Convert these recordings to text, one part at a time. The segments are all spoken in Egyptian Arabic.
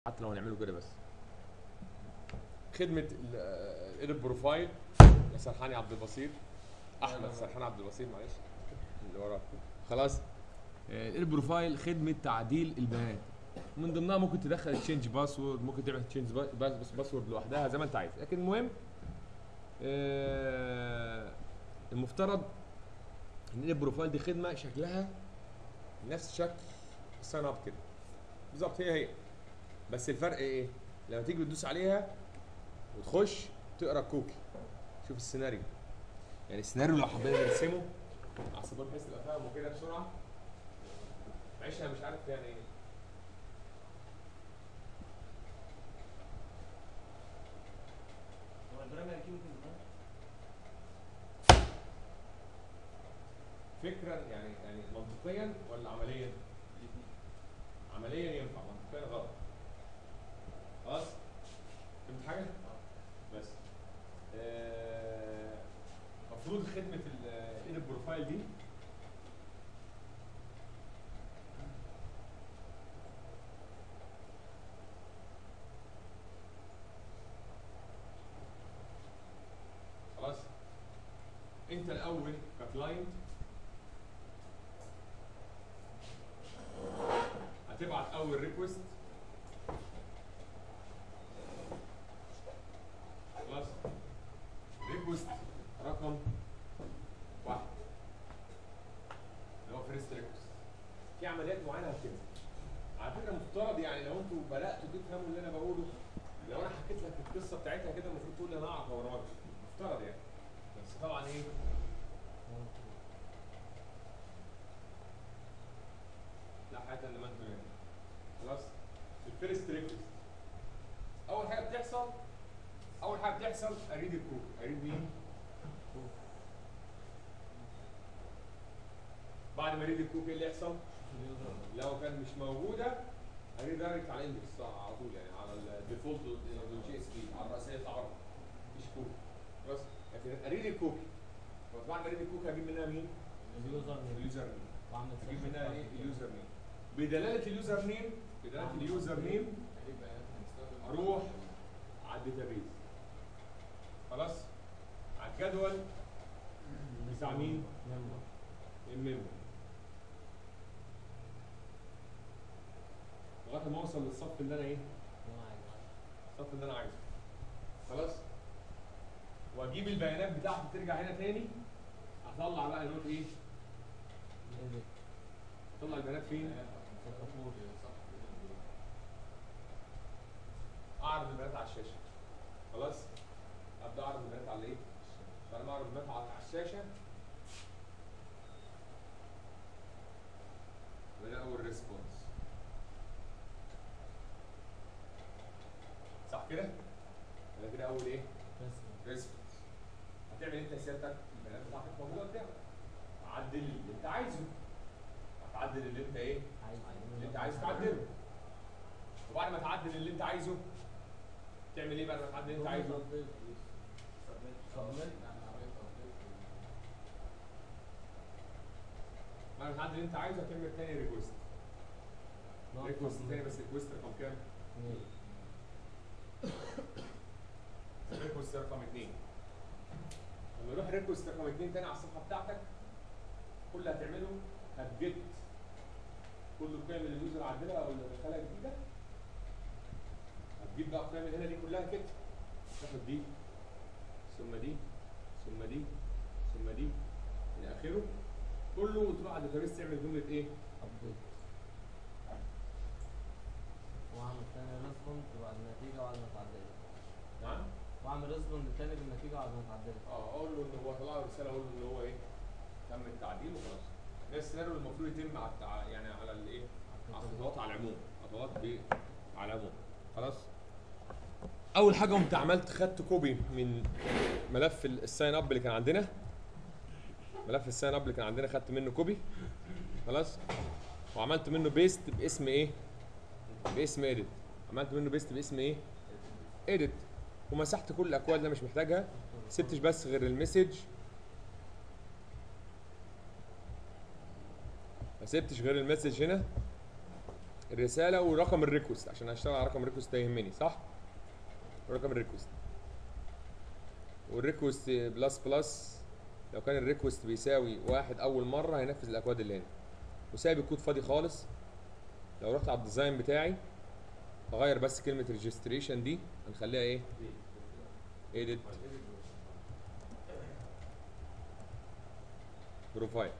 حتى لو هنعمله كده بس خدمه الادب بروفايل يا سرحان يا عبد البصير احمد سرحان عبد البصير معلش اللي وراه خلاص الادب بروفايل خدمه تعديل البيانات من ضمنها ممكن تدخل تشينج باسورد ممكن تعمل تشينج باسورد لوحدها زي ما انت عايز لكن المهم آه، المفترض ان البروفايل دي خدمه شكلها نفس شكل الساين اب كده بالظبط هي هي بس الفرق ايه؟ لما تيجي تدوس عليها وتخش تقرا الكوكي شوف السيناريو يعني السيناريو لو حبينا نرسمه على السبورت بحيث تبقى فاهمه كده بسرعه معلش انا مش عارف يعني ايه هو البرنامج اكيد ممكن يبقى فكرا يعني يعني منطقيا ولا عمليا؟ عمليا ينفع منطقيا غلط خلاص فهمت حاجه؟ بس آه، المفروض خدمه الايد بروفايل دي خلاص انت الاول ككلاينت هتبعت اول ريكوست خلاص ريكوست رقم واحد اللي هو فيرست ريكوست في عمليات معينه هتتم على فكره مفترض يعني لو انتوا بداتوا تفهموا اللي انا بقوله لو انا حكيت لك القصه بتاعتها كده المفروض تقول لي انا اعرف اوريها مفترض يعني بس طبعا ايه لا حاجه لما انتوا يعني خلاص الفيرست ريكوست اول حاجه بتحصل اول حاجه بتحصل اريد الكوك اريد مين بعد ما اريد الكوك ايه اللي يحصل لو كان مش موجوده اريد دايركت على الاندكس على طول يعني على الديفولت جي اس بي على الرئيسيه بتاع مفيش كوك خلاص لكن اريد الكوك بعد ما اريد الكوك هجيب منها مين؟ اليوزر نيم اليوزر نيم واعمل هجيب سيرش منها ايه؟ باسورد. اليوزر نيم بدلاله اليوزر نيم بدلاله اليوزر نيم اروح على الداتابيز خلاص على الجدول بتاع مين؟ ممبر. الميمو لغايه ما اوصل للصف اللي انا ايه؟ واحد. الصف اللي انا عايزه خلاص واجيب البيانات بتاعتي ترجع هنا تاني اطلع بقى نوت ايه؟ إيديت. اطلع البيانات فين؟ سطفور. اعرض البيانات على الشاشه خلاص ابدا اعرض البيانات على ايه بعد ما اعرض البيانات على على الشاشه وده اول ريسبونس صح كده ده كده اول ايه رسم. ريسبونس هتعمل انت سيادتك البيانات بتاعتك موجوده قدامك عدل اللي انت عايزه هتعدل اللي انت ايه عايز اللي انت عايز تعدله وبعد ما تعدل اللي انت عايزه تعمل ايه بعد ما تعدل اللي انت عايزه Submit. بعد ما تعدل اللي انت عايزه هتعمل تاني ريكوست Not ريكوست submit. تاني بس ريكوست رقم كام؟ اثنين. ريكوست رقم اثنين لما يروح ريكوست رقم اثنين تاني على الصفحه بتاعتك كل اللي هتعمله هتجيت كل القيم اللي اليوزر عدلها او اللي دخلها جديده هتجيب بقى القيم اللي هنا دي كلها كده تاخد دي ثم دي ثم دي ثم دي الى اخره كله وتروح على الداتابيس تعمل جمله ايه؟ ابديت واعمل تاني ريسبوند بعد النتيجة بعد ما اتعدلت نعم واعمل ريسبوند تاني بالنتيجة بعد ما اتعدلت اه اقول له ان هو طلع له رساله اقول له ان هو ايه تم التعديل وخلاص ده السيناريو اللي المفروض يتم على التع... يعني على الايه على الخطوات على العموم خطوات ب على العموم خلاص اول حاجه قمت عملت خدت كوبي من ملف ال- الساين اب اللي كان عندنا ملف الساين اب اللي كان عندنا خدت منه كوبي خلاص وعملت منه بيست باسم ايه باسم اديت عملت منه بيست باسم ايه اديت ومسحت كل الاكواد اللي أنا مش محتاجها سبتش بس غير المسج ما سبتش غير المسج هنا الرساله ورقم الريكوست عشان اشتغل على رقم الريكوست ده يهمني صح رقم الريكوست والريكوست بلس بلس لو كان الريكوست بيساوي واحد اول مره هينفذ الاكواد اللي هنا وسايب الكود فاضي خالص لو رحت على الديزاين بتاعي هغير بس كلمه ريجستريشن دي هنخليها ايه edit بروفايل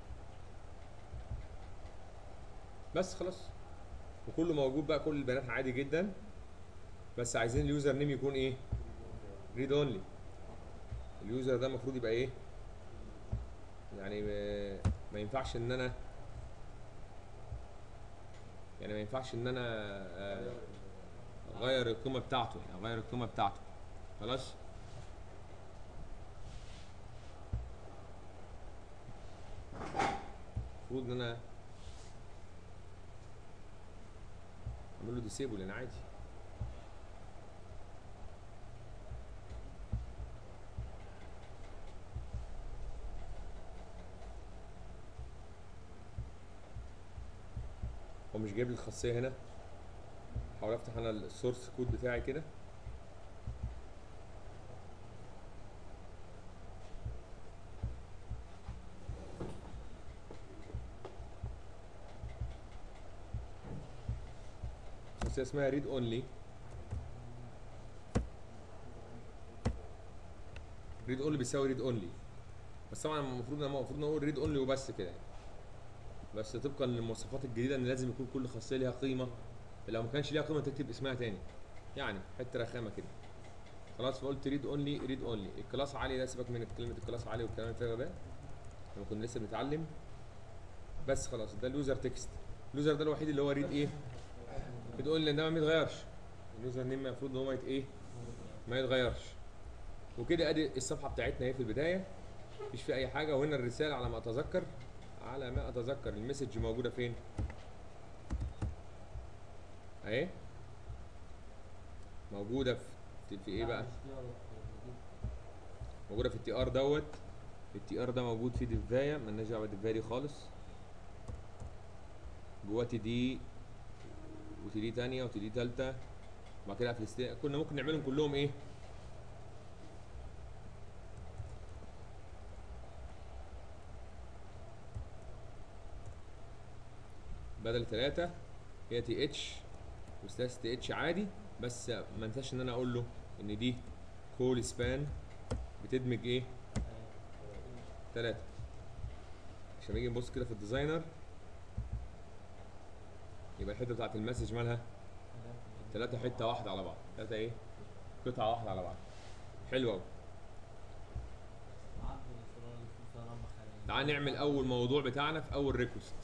بس خلاص وكله موجود بقى كل البيانات عادي جدا بس عايزين اليوزر نيم يكون ايه ريد اونلي اليوزر ده المفروض يبقى ايه يعني ما- ما ينفعش ان انا يعني ما ينفعش ان انا آه، اغير القيمه بتاعته يعني اغير القيمه بتاعته خلاص المفروض ان انا اعمل له ديسيبل يعني عادي هو مش جايب لي الخاصيه هنا حاول افتح انا السورس كود بتاعي كده خاصيه اسمها ريد اونلي ريد اونلي بيساوي ريد اونلي بس طبعا المفروض المفروض نقول ريد اونلي وبس كده يعني. بس طبقا للمواصفات الجديده ان لازم يكون كل خاصيه ليها قيمه لو ما كانش ليها قيمه تكتب اسمها تاني يعني حته رخامه كده خلاص فقلت ريد اونلي ريد اونلي الكلاس عالي ده سيبك من كلمه الكلاس عالي والكلام الفارغ ده لما كنا لسه بنتعلم بس خلاص ده اليوزر تكست اليوزر ده الوحيد اللي هو ريد ايه ريد اونلي لان ده ما بيتغيرش اليوزر نيم المفروض ان هو يت ايه ما يتغيرش وكده ادي الصفحه بتاعتنا اهي في البدايه مفيش فيه اي حاجه وهنا الرساله على ما اتذكر على ما اتذكر المسج موجوده فين اهي موجوده في في ايه بقى موجوده في التي ار دوت التي ار ده موجود فيه دفايه مالناش دعوه بالدفايه دي خالص جواه تي دي وتي دي تانية وتي دي تالتة وبعد كده اقفل الست- كنا ممكن نعملهم كلهم ايه بدل ثلاثة هي تي اتش وسلاش تي اتش عادي بس ما انساش ان انا اقول له ان دي كول سبان بتدمج ايه ثلاثة عشان نيجي نبص كده في الديزاينر يبقى الحته بتاعت المسج مالها ثلاثة حتة واحدة على بعض ثلاثة ايه قطعة واحدة على بعض حلو قوي تعال نعمل اول موضوع بتاعنا في اول ريكوست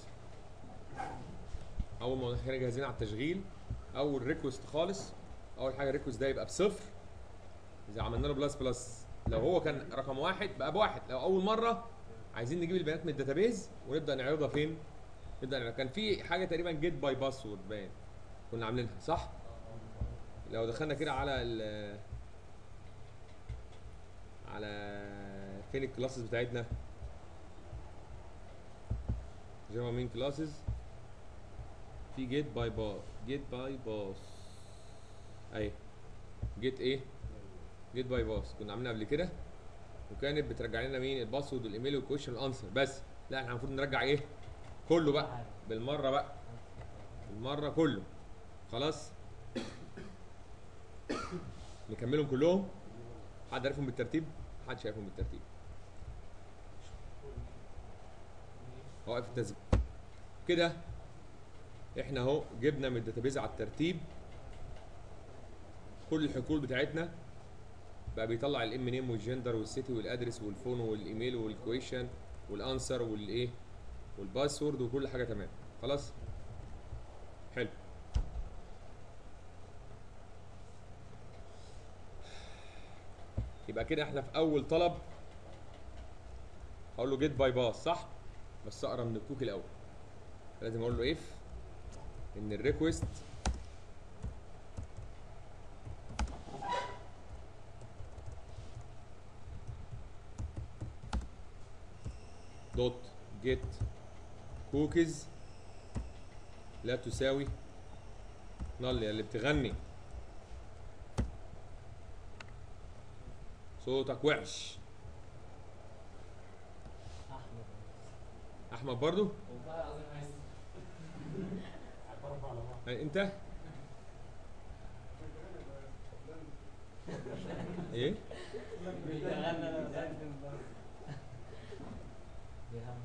اول موضوع احنا جاهزين على التشغيل اول ريكوست خالص اول حاجه الريكوست ده يبقى بصفر اذا عملنا له بلس بلس لو هو كان رقم واحد بقى بواحد لو اول مره عايزين نجيب البيانات من الداتابيز ونبدا نعرضها فين نبدا نعرضها. كان في حاجه تقريبا جيت باي باسورد باين كنا عاملينها صح لو دخلنا كده على ال على فين الكلاسز بتاعتنا جافا مين كلاسز في جيت باي باس جيت باي باس اهي جيت ايه جيت باي باس كنا عاملينها قبل كده وكانت بترجع لنا مين الباسورد والايميل والكويشن والانسر بس لا احنا المفروض نرجع ايه كله بقى بالمره بقى بالمره كله خلاص نكملهم كلهم حد عارفهم بالترتيب حد شايفهم بالترتيب هو واقف التسجيل كده احنا اهو جبنا من الداتابيز على الترتيب كل الحقول بتاعتنا بقى بيطلع الام نيم والجندر والسيتي والادرس والفون والايميل والكويشن والانسر والايه والباسورد وكل حاجه تمام خلاص حلو يبقى كده احنا في اول طلب هقول له جيت باي باس صح بس اقرا من الكوكي الاول لازم اقول له اف ان الريكوست دوت جيت كوكيز لا تساوي نل يا اللي بتغني صوتك وحش احمد احمد برضو والله العظيم عايز اعترف على بعض أي انت ايه بيغنى انا بغني بيهم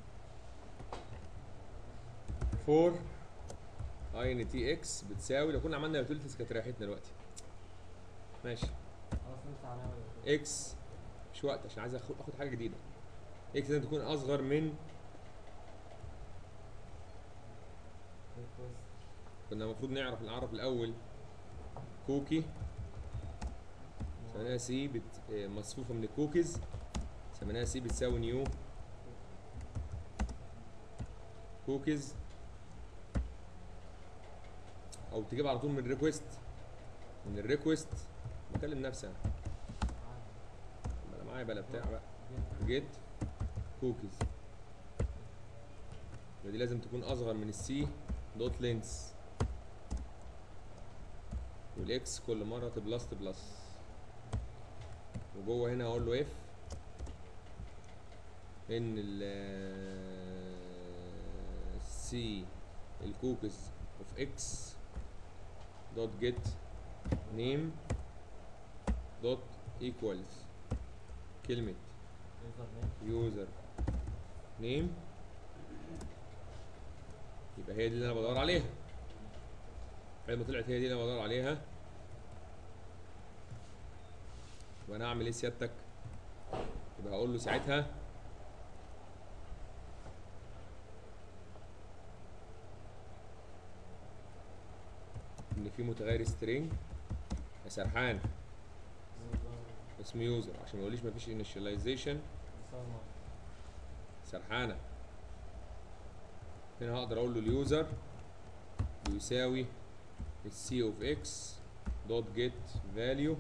4 اي ان تي اكس بتساوي لو كنا عملنا يوتيلتيز كانت ريحتنا دلوقتي ماشي خلاص انت على اكس مش وقت عشان عايز اخد اخد حاجه جديده اكس لازم تكون اصغر من ريكوست كنا المفروض نعرف نعرف الاول كوكي سميناها سي بت... آه، مصفوفه من الكوكيز سميناها سي بتساوي نيو كوكيز او تجيب على طول من الريكوست من الريكوست بكلم نفسي انا بلا معايا بلا بتاع بقى جيت كوكيز يبقى دي لازم تكون اصغر من السي دوت لينس والاكس كل مره تبلس تبلس وجوه هنا هقول له اف ان ال سي الكوكيز اوف اكس دوت جيت نيم دوت ايكوالز كلمه يوزر نيم يوزر نيم يبقى هي دي اللي انا بدور عليها لما طلعت هي دي اللي انا بدور عليها يبقى انا هعمل ايه سيادتك يبقى هقول له ساعتها ان في متغير سترينج يا سرحان اسمه يوزر عشان ما يقوليش مفيش انيشاليزيشن سرحانه هنا هقدر اقول له اليوزر بيساوي السي اوف اكس دوت جيت فاليو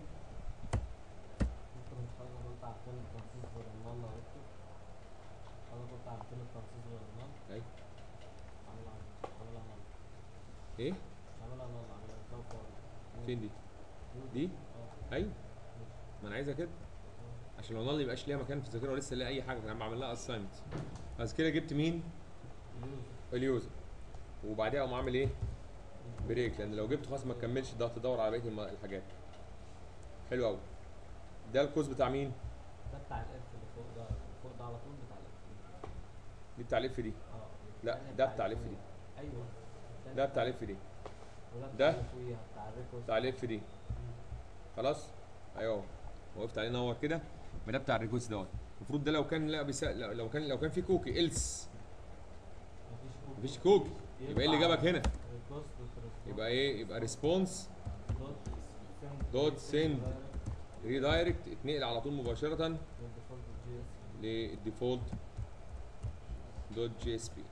ممكن نتفرج لو انت عارفين التنصيص غير النال لو اكتب انا كنت عارفين التنصيص غير النال اي عاملها عاملها نال ايه مش عاملها نال عاملها كلاو فاضي فين دي دي اه ايوه ما انا عايزها كده عشان لو نال يبقاش ليها مكان في الذاكره ولسه ليها اي حاجه فانا بعمل لها اساينمنت بس كده جبت مين يوزر اليوزر وبعديها اقوم عامل ايه بريك لان لو جبته خلاص ما تكملش ده تدور على بقيه الم- الحاجات حلو قوي ده الكوز بتاع مين ده بتاع الاف اللي فوق ده فوق ده على طول بتاع الاف دي بتاع الاف دي اه لا التاني ده بتاع الاف دي ايوه التاني ده بتاع الاف دي وده ده؟ بتاع اللي فوقيها بتاع الريكوست بتاع الاف دي خلاص ايوه وقفت عليه نور كده ما ده بتاع الريكوست دوت المفروض ده لو كان لا بيسا... لو لو كان لو كان في كوكي إلس مفيش كوكي مفيش كوكي يبقى ايه اللي جابك هنا ريكوست يبقى ايه يبقى ريسبونس دوت دوت سند ريدايركت اتنقل على طول مباشره والديفولت جي اس للديفولت دوت جي اس بي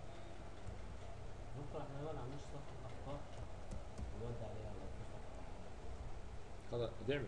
دكتور احنا ليه ما نعملش صفحة اخطاء ونودي عليها لو في صفحة خلاص هتعمل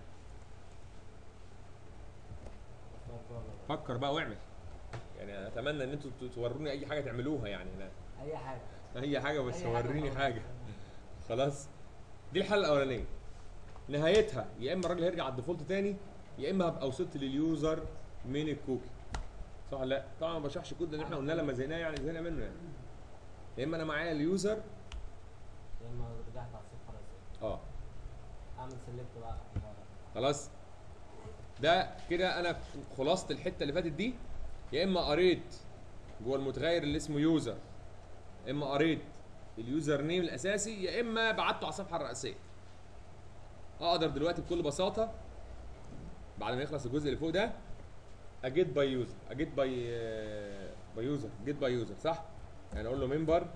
اخطاء جوه ولا لا؟ فكر بقى واعمل يعني اتمنى ان انتوا ت- توروني اي حاجه تعملوها يعني لا اي حاجة اي حاجه بس أي حاجة وريني خلاص. حاجه خلاص دي الحاله الاولانيه نهايتها يا اما الراجل هيرجع على الديفولت تاني يا اما هبقى وصلت لليوزر من الكوكي صح ولا لا طبعا ما بشرحش كود لان احنا قلنا لما زهقناه يعني زهقنا منه يعني يا اما انا معايا اليوزر يا اما رجعت على الصفحة الرئيسية اه اعمل سيلكت بقى خلاص ده كده انا خلاصه الحته اللي فاتت دي يا اما قريت جوه المتغير اللي اسمه يوزر يا اما قريت اليوزر نيم الاساسي يا اما بعته على الصفحه الرئيسيه اقدر دلوقتي بكل بساطه بعد ما يخلص الجزء اللي فوق ده اجيت باي يوزر اجيت باي باي يوزر جيت باي يوزر صح يعني اقول له ممبر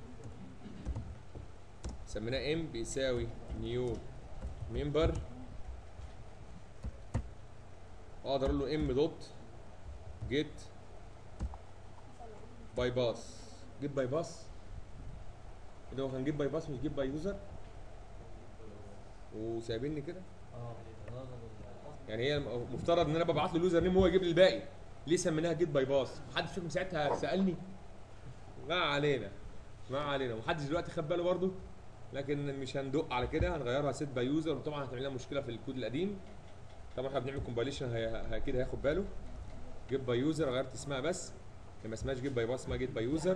سميناه ام بيساوي نيو ممبر اقدر اقول له ام دوت جيت باي باس جيت باي باس ده هو كان جيت باي باس مش جيت باي يوزر وسايبيني كده اه الراجل ال- يعني هي مفترض ان انا ببعت له اليوزر نيم وهو يجيب لي الباقي ليه سميناها جيت باي باس محدش فيكم ساعتها سالني ما علينا ما علينا ومحدش دلوقتي خد باله برضه لكن مش هندق على كده هنغيرها سيت باي يوزر وطبعا هتعمل لنا مشكله في الكود القديم طبعا احنا بنعمل كومبايليشن اكيد هياخد باله جيت باي يوزر غيرت اسمها بس هي ما اسمهاش جيت باي باس اسمها جيت باي يوزر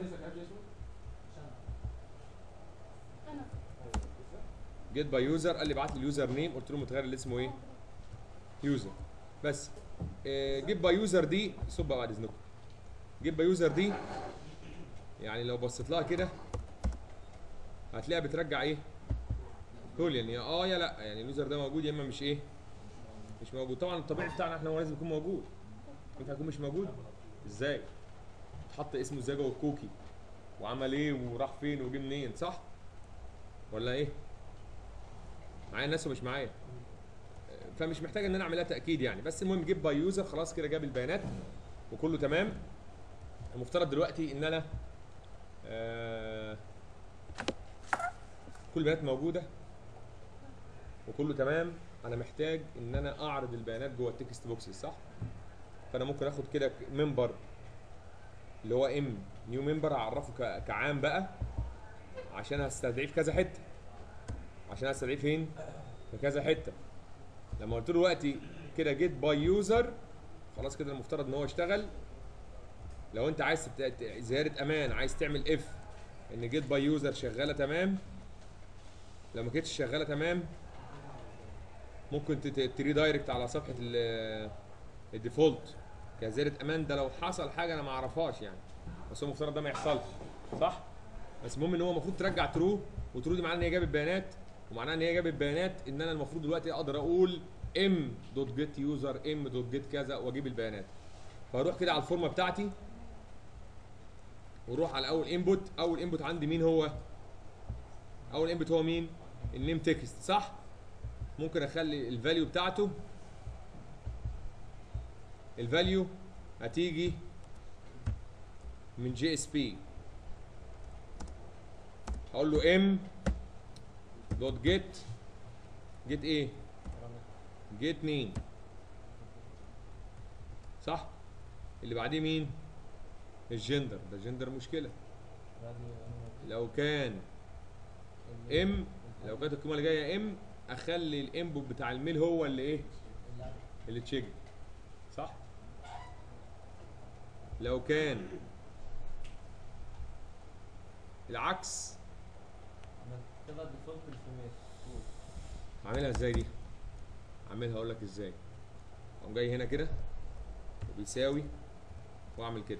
انا جيت باي يوزر قال لي ابعت لي اليوزر نيم قلت له متغير اللي اسمه ايه يوزر بس جيت باي يوزر دي صب بقى بعد اذنكم جيت باي يوزر دي يعني لو بصيت لها كده هتلاقيها بترجع ايه بوليان يا اه يا لا يعني اليوزر ده موجود يا اما مش ايه مش موجود طبعا الطبيعي بتاعنا احنا هو لازم يكون موجود ينفع يكون مش موجود ازاي اتحط اسمه ازاي جوه الكوكي وعمل ايه وراح فين وجه منين صح ولا ايه معايا الناس ومش معايا فمش محتاج ان انا اعملها تاكيد يعني بس المهم جيب باي يوزر خلاص كده جاب البيانات وكله تمام المفترض دلوقتي ان انا آه كل البيانات موجوده وكله تمام انا محتاج ان انا اعرض البيانات جوه التكست بوكسز صح فانا ممكن اخد كده ممبر اللي هو ام نيو ممبر اعرفه ك- كعام بقى عشان هستدعيه في كذا حته عشان هستدعيه فين في كذا حته لما قلت له دلوقتي كده جيت باي يوزر خلاص كده المفترض ان هو اشتغل لو انت عايز تت- ت- زياده امان عايز تعمل اف ان جيت باي يوزر شغاله تمام لو ما كانتش شغاله تمام ممكن تري دايركت على صفحه ال- الديفولت كزياده امان ده لو حصل حاجه انا ما اعرفهاش يعني بس هو المفترض ده ما يحصلش صح بس المهم ان هو المفروض ترجع ترو وترو دي معناها ان هي جابت بيانات ومعناها ان هي جابت بيانات ان انا المفروض دلوقتي اقدر اقول ام دوت جيت يوزر ام دوت جيت كذا واجيب البيانات فاروح كده على الفورمه بتاعتي واروح على اول انبوت اول انبوت عندي مين هو اول انبوت هو مين النيم تكست صح ممكن اخلي الفاليو بتاعته الفاليو هتيجي من جي اس بي هقول له ام دوت جيت جيت ايه جيت مين صح اللي بعديه مين الجندر ده جندر مشكله لو كان ام لو كانت القيمه اللي جايه ام اخلي الانبوت بتاع الميل هو اللي ايه اللي تشيك صح لو كان العكس تبقى ديفولت الفيميل عاملها ازاي دي عاملها اقول لك ازاي اقوم جاي هنا كده وبيساوي واعمل كده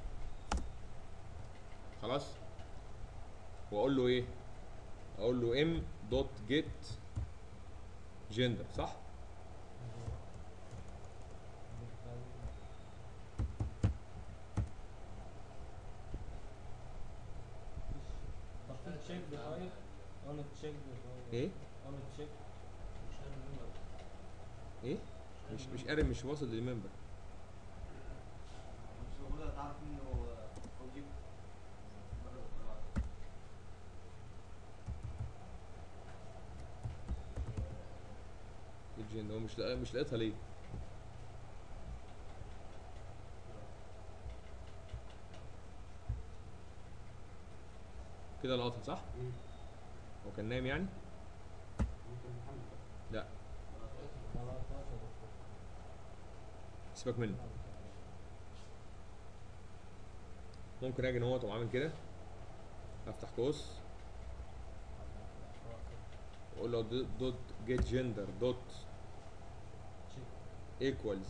خلاص واقول له ايه اقول له ام دوت جيت جندر صح طب في تشيك طيب اون تشيك ايه اون تشيك ايه مش مش قارب مش واصل للممبر مش المفروض تعرف انه اوبجكت الجندر هو مش لاقي مش لاقيتها ليه كده لقطها صح هو كان نايم يعني لا سيبك منه ممكن اجي اهوت واقوم عامل كده افتح قوس واقول له دو- دوت جيت جندر دوت ايكوالز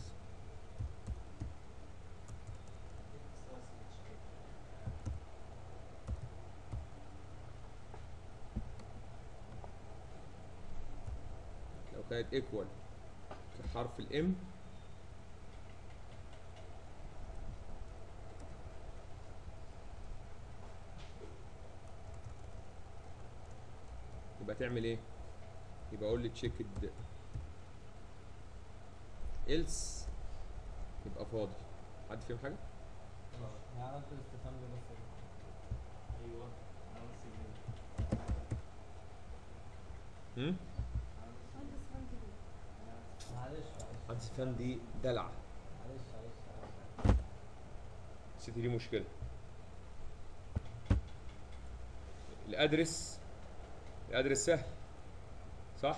لو كانت ايكوال كحرف الام يبقى تعمل ايه يبقى اقول لي تشيك else يبقى فاضي حد فيهم حاجه يا عملت الاستفهام ده بس ايوه انا نفس الجيم. هم مهندس فانكي دي. معلش معلش حد فاهم دي دلع معلش معلش الست دي مشكله الادرس الادرس سهل صح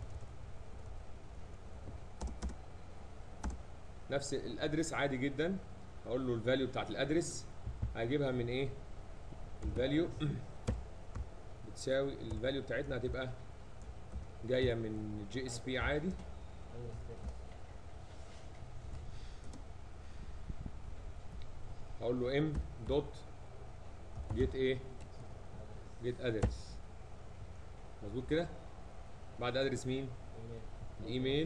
نفس الادرس عادي جدا اقول له الفاليو بتاعت الادرس هجيبها من ايه الفاليو بتساوي الفاليو بتاعتنا هتبقى جايه من جي اس بي عادي ايوه ستيتس هقول له ام دوت جيت ايه جيت ادرس مظبوط كده بعد ادرس مين الايميل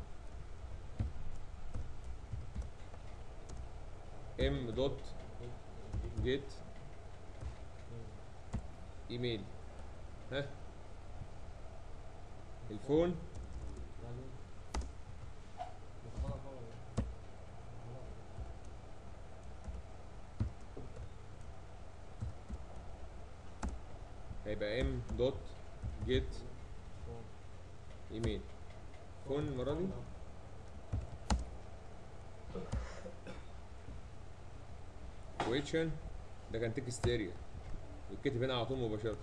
ام دوت جيت ايميل ها الفون هيبقى ام دوت جيت ايميل فون المره دي كويتشن ده كان تكست اريا يتكتب هنا على طول مباشره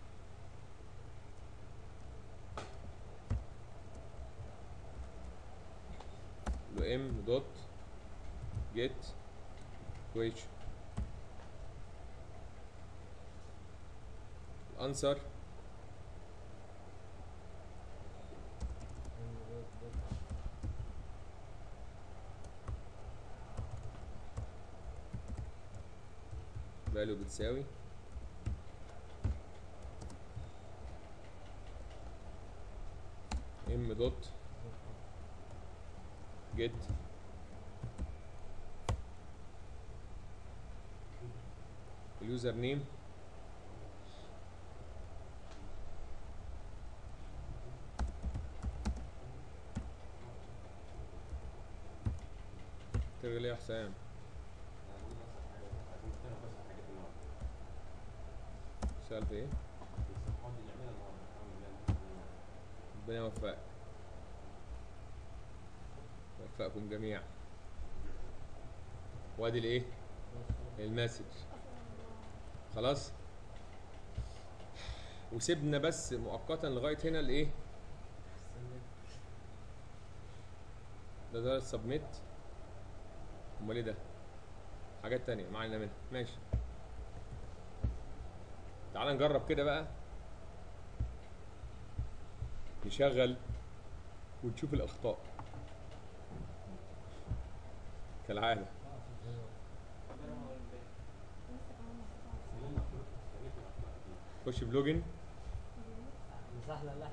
له ام دوت جيت كويتشن الانسر فاليو بتساوي ام دوت جيت اليوزر نيم تلغي ليه يا حسام سأل في ايه؟ ربنا يوفقك يوفقكم جميعا وادي الايه؟ المسج خلاص وسيبنا بس مؤقتا لغايه هنا الايه؟ ده ده السبميت امال ايه ده؟ حاجات تانية ما علينا منها ماشي تعال نجرب كده بقى نشغل ونشوف الاخطاء كالعاده خش بلوجن مسحنا اللي احنا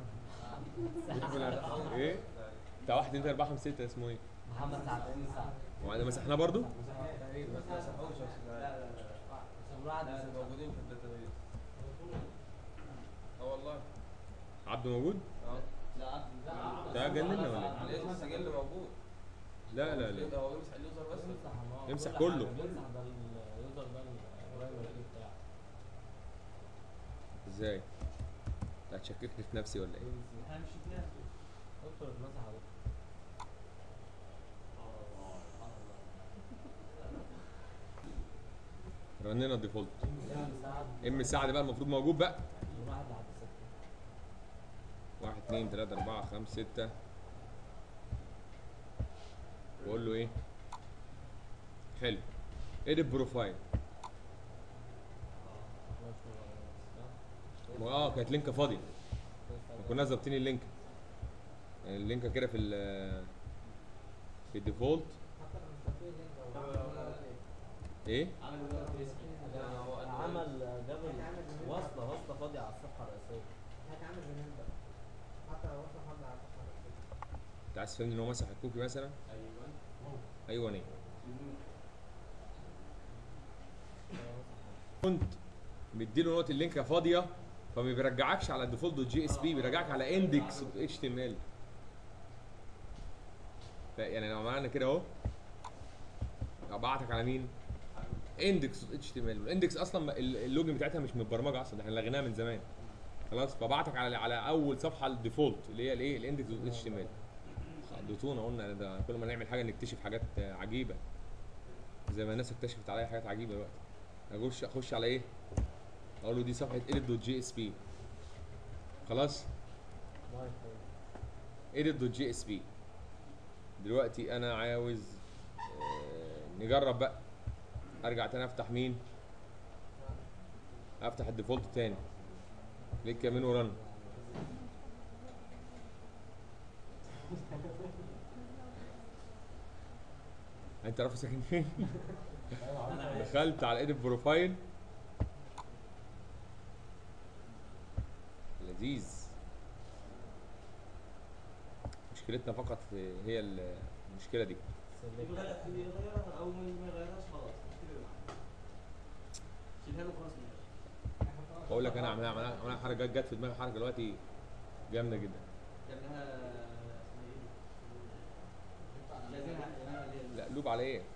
كنا عارفينها ايه بتاع 1 2 3 4 5 6 اسمه ايه؟ محمد سعد سعد وبعدين مسحناه برضو؟ تقريبا بس ما مسحوش لا لا لا عشان الواحد لا يسيب- موجودين في الداتابيس اه والله عبده موجود؟ اه لا عبد ده جننا ولا ايه؟ ليه السجل موجود لا لا لا هو يمسح اليوزر بس يمسح ما- يمسح كل كله. حاجة. يمسح ده اليوزر ده البرايمري كي بتاعه ازاي؟ انت هتشككني في نفسي ولا ايه؟ احنا مش فيها دكتور اتمسح على رنينا الديفولت ام سعد ام سعد بقى المفروض موجود بقى من واحد لحد ستة واحد اتنين تلاتة أربعة خمسة ستة بقول له إيه؟ حلو إيديت بروفايل ما اه كانت لينكة فاضية ما كناش ظابطين اللينك يعني اللينكة كده في ال في الديفولت ايه؟ عمل جاب وصلة وصلة فاضية على الصفحة الرئيسية هتعمل زمان بقى حتى لو وصل حد على الصفحه الرئيسيه انت عايز تفهمني ان هو مسح الكوكي مثلا؟ ايوه ايه؟ كنت مديله نقطة اللينكة فاضية فما بيرجعكش على الديفولت دوت جي اس بي بيرجعك على اندكس دوت اتش تي ام ال يعني لو عملنا كده اهو ابعتك على مين؟ اندكس دوت اتش تي ام ال والاندكس اصلا ما- ال- اللوجن بتاعتها مش متبرمجه اصلا احنا لغيناها من زمان خلاص فبعتك على على اول صفحه الديفولت اللي هي الايه؟ الاندكس دوت اتش تي ام ال خدتونا قلنا ده كل ما نعمل حاجه نكتشف حاجات آه، عجيبه زي ما الناس اكتشفت عليا حاجات عجيبه دلوقتي اخش اخش على ايه اقول له دي صفحه edit دوت جي اس بي خلاص واي فاي edit دوت جي اس بي دلوقتي انا عاوز آه، نجرب بقى ارجع تاني افتح مين افتح الديفولت تاني كليك يمين ورن انت عارف ساكن فين دخلت على ايديت بروفايل لذيذ مشكلتنا فقط في هي المشكله دي سيلكت يغير- يغيرها او ما ما يغيرهاش خلاص مش تفرق معاك شيلها له خلاص ماشي بقول لك انا عملها عملها عملها حركه جت في دماغي حركه دلوقتي جامده جدا لانها اسمها ايه؟ لازم لازم- لا لوب على ايه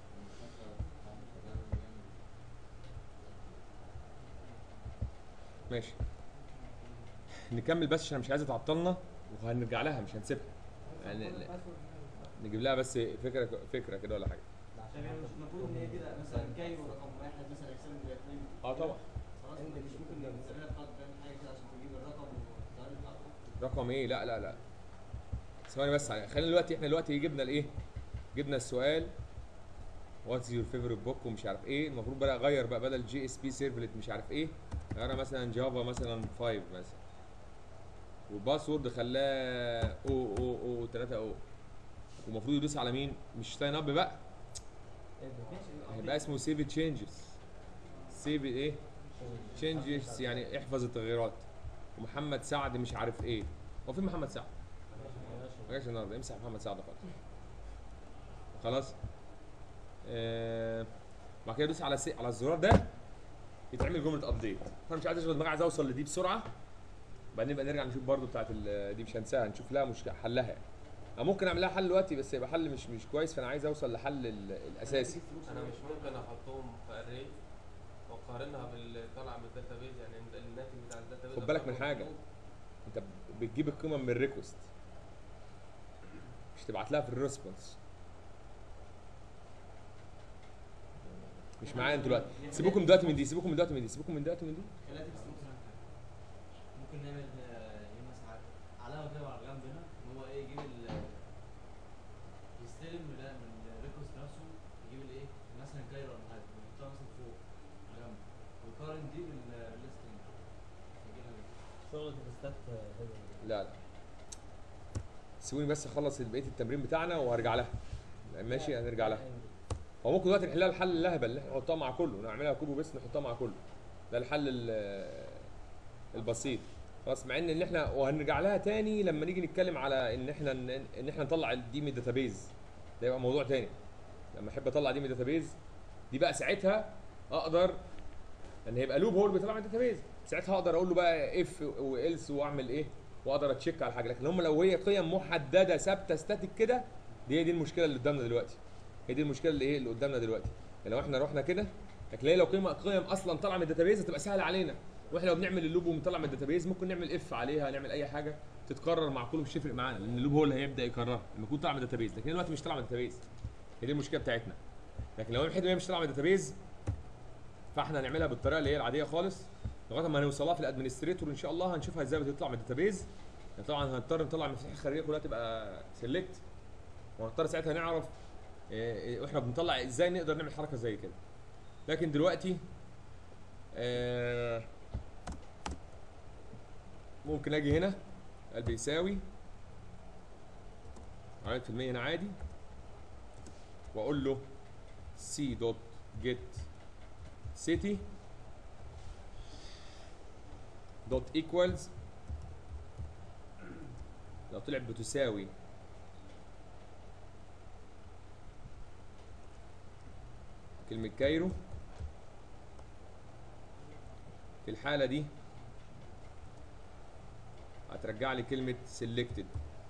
ماشي نكمل بس عشان مش عايزه تعطلنا وهنرجع لها مش هنسيبها يعني لا. نجيب لها بس فكره فكره كده ولا حاجه طب يعني مش المفروض ان هي كده مثلا كايرو رقم واحد مثلا اكسل من الاثنين اه طبعا خلاص انت مش ممكن نسميها تقعد تعمل حاجه كده عشان تجيب الرقم والتعريف بتاعته رقم ايه لا لا لا ثواني بس على- خلينا دلوقتي احنا دلوقتي جبنا الايه جبنا السؤال واتس يور فيفورت بوك ومش عارف ايه المفروض بقى اغير بقى بدل جي اس بي سيرفلت مش عارف ايه انا مثلا جافا مثلا 5 مثلا والباسورد خلاه او او او 3 او والمفروض يدوس على مين مش ساين اب بقى هيبقى اسمه سيف تشينجز سيف ايه تشينجز يعني احفظ التغييرات ومحمد سعد مش عارف ايه هو في محمد سعد ما جاش النهارده امسح محمد سعد خالص خلاص آه بعد كده دوس على سي... على الزرار ده يتعمل جمله ابديت فانا مش عايز اشغل دماغي عايز اوصل لدي بسرعه بعدين نبقى نرجع نشوف برضو بتاعت ال- دي مش هنساها نشوف لها مش حلها يعني أنا ممكن اعمل لها حل دلوقتي بس يبقى حل مش مش كويس فانا عايز اوصل لحل ال- الاساسي انا مش ممكن احطهم في اري واقارنها باللي طالع من الداتابيز يعني الناتج بتاع الداتابيز خد بالك من حاجه انت بتجيب القيمه من الريكوست مش تبعت لها في الريسبونس مش معايا انتوا دلوقتي سيبوكم دلوقتي من دي سيبوكم من دلوقتي من دي سيبوكم من دلوقتي من دي خليها تكست مثلا ممكن نعمل آه، ايه مثلا علامه كده على جنب هنا ان هو ايه يجيب ال يستلم من من الريكوست نفسه يجيب الايه مثلا كايرو ولا حاجه ويحطها مثلا فوق على جنب ويقارن دي بالليستنج شغل تستات هيدا لا لا سيبوني بس اخلص بقيه التمرين بتاعنا وهرجع لها ماشي هنرجع لها هو ممكن دلوقتي نحلها الحل اللهبل اللي احنا نحطها مع كله نعملها كوبي بس نحطها مع كله ده الحل ال- البسيط خلاص مع ان ان احنا وهنرجع لها تاني لما نيجي نتكلم على ان احنا ان احنا نطلع دي من الداتابيز ده يبقى موضوع تاني لما احب اطلع دي من الداتابيز دي بقى ساعتها اقدر ان هيبقى لوب هو اللي بيطلع من الداتابيز ساعتها اقدر اقول له بقى اف والس واعمل ايه واقدر اتشيك على حاجه لكن هم لو هي قيم محدده ثابته ستاتيك كده دي هي دي المشكله اللي قدامنا دلوقتي هي دي المشكله اللي ايه اللي قدامنا دلوقتي يعني لو احنا رحنا كده لكن هي لو قيمه قيم اصلا طالعه من الداتابيز هتبقى سهله علينا واحنا لو بنعمل اللوب ومطلع من الداتابيز ممكن نعمل اف عليها نعمل اي حاجه تتكرر مع كله مش تفرق معانا لان اللوب هو اللي هيبدا يكررها لما يكون طالع من الداتابيز لكن هي دلوقتي مش طالعه من الداتابيز هي دي المشكله بتاعتنا لكن لو الحته هي مش طالعه من الداتابيز فاحنا هنعملها بالطريقه اللي هي العاديه خالص لغايه ما نوصلها في الادمنستريتور ان شاء الله هنشوفها ازاي بتطلع من الداتابيز يعني طبعا هنضطر نطلع مفاتيح الخارجيه كلها تبقى سيلكت وهنضطر ساعتها نعرف إيه، إيه، واحنا بنطلع ازاي نقدر نعمل حركه زي كده لكن دلوقتي آه، ممكن اجي هنا قلب يساوي عدد في المية هنا عادي واقول له سي دوت جيت city دوت ايكوالز لو طلعت بتساوي كلمة كايرو في الحالة دي هترجع لي كلمة selected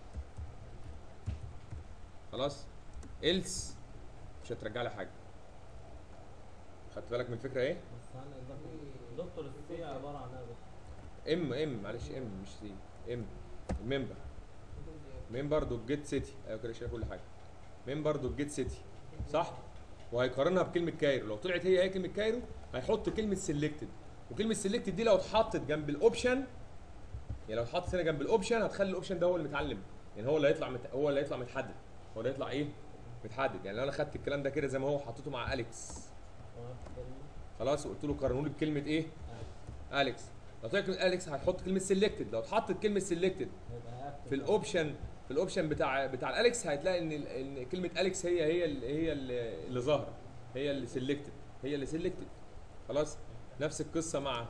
خلاص else مش هترجع لي حاجة خدت بالك من الفكرة ايه؟ بس هل دكتور دكتور السي عباره عن ايه ام ام معلش ام مش سي ام الممبر ممبر دوت جيت سيتي ايوه كده شايف كل حاجه ممبر دوت جيت سيتي صح وهيقارنها بكلمه كايرو لو طلعت هي هي كلمه كايرو هيحط كلمه سيلكتد وكلمه سيلكتد دي لو اتحطت جنب الاوبشن يعني لو اتحطت هنا جنب الاوبشن هتخلي الاوبشن ده هو اللي متعلم يعني هو اللي هيطلع مت... هو اللي هيطلع متحدد هو اللي هيطلع ايه متحدد يعني لو انا خدت الكلام ده كده زي ما هو حطيته مع اليكس وقفت كلمة خلاص وقلت له قارنوا لي بكلمه ايه اليكس لو طلع كلمه اليكس هتحط كلمه سيلكتد لو اتحطت كلمه سيلكتد هيبقى active في الاوبشن في الاوبشن بتاع بتاع الاليكس هتلاقي ان ال- ان كلمه اليكس هي هي اللي هي اللي اللي ظاهره هي اللي سيلكتد هي اللي سيلكتد خلاص نفس القصه مع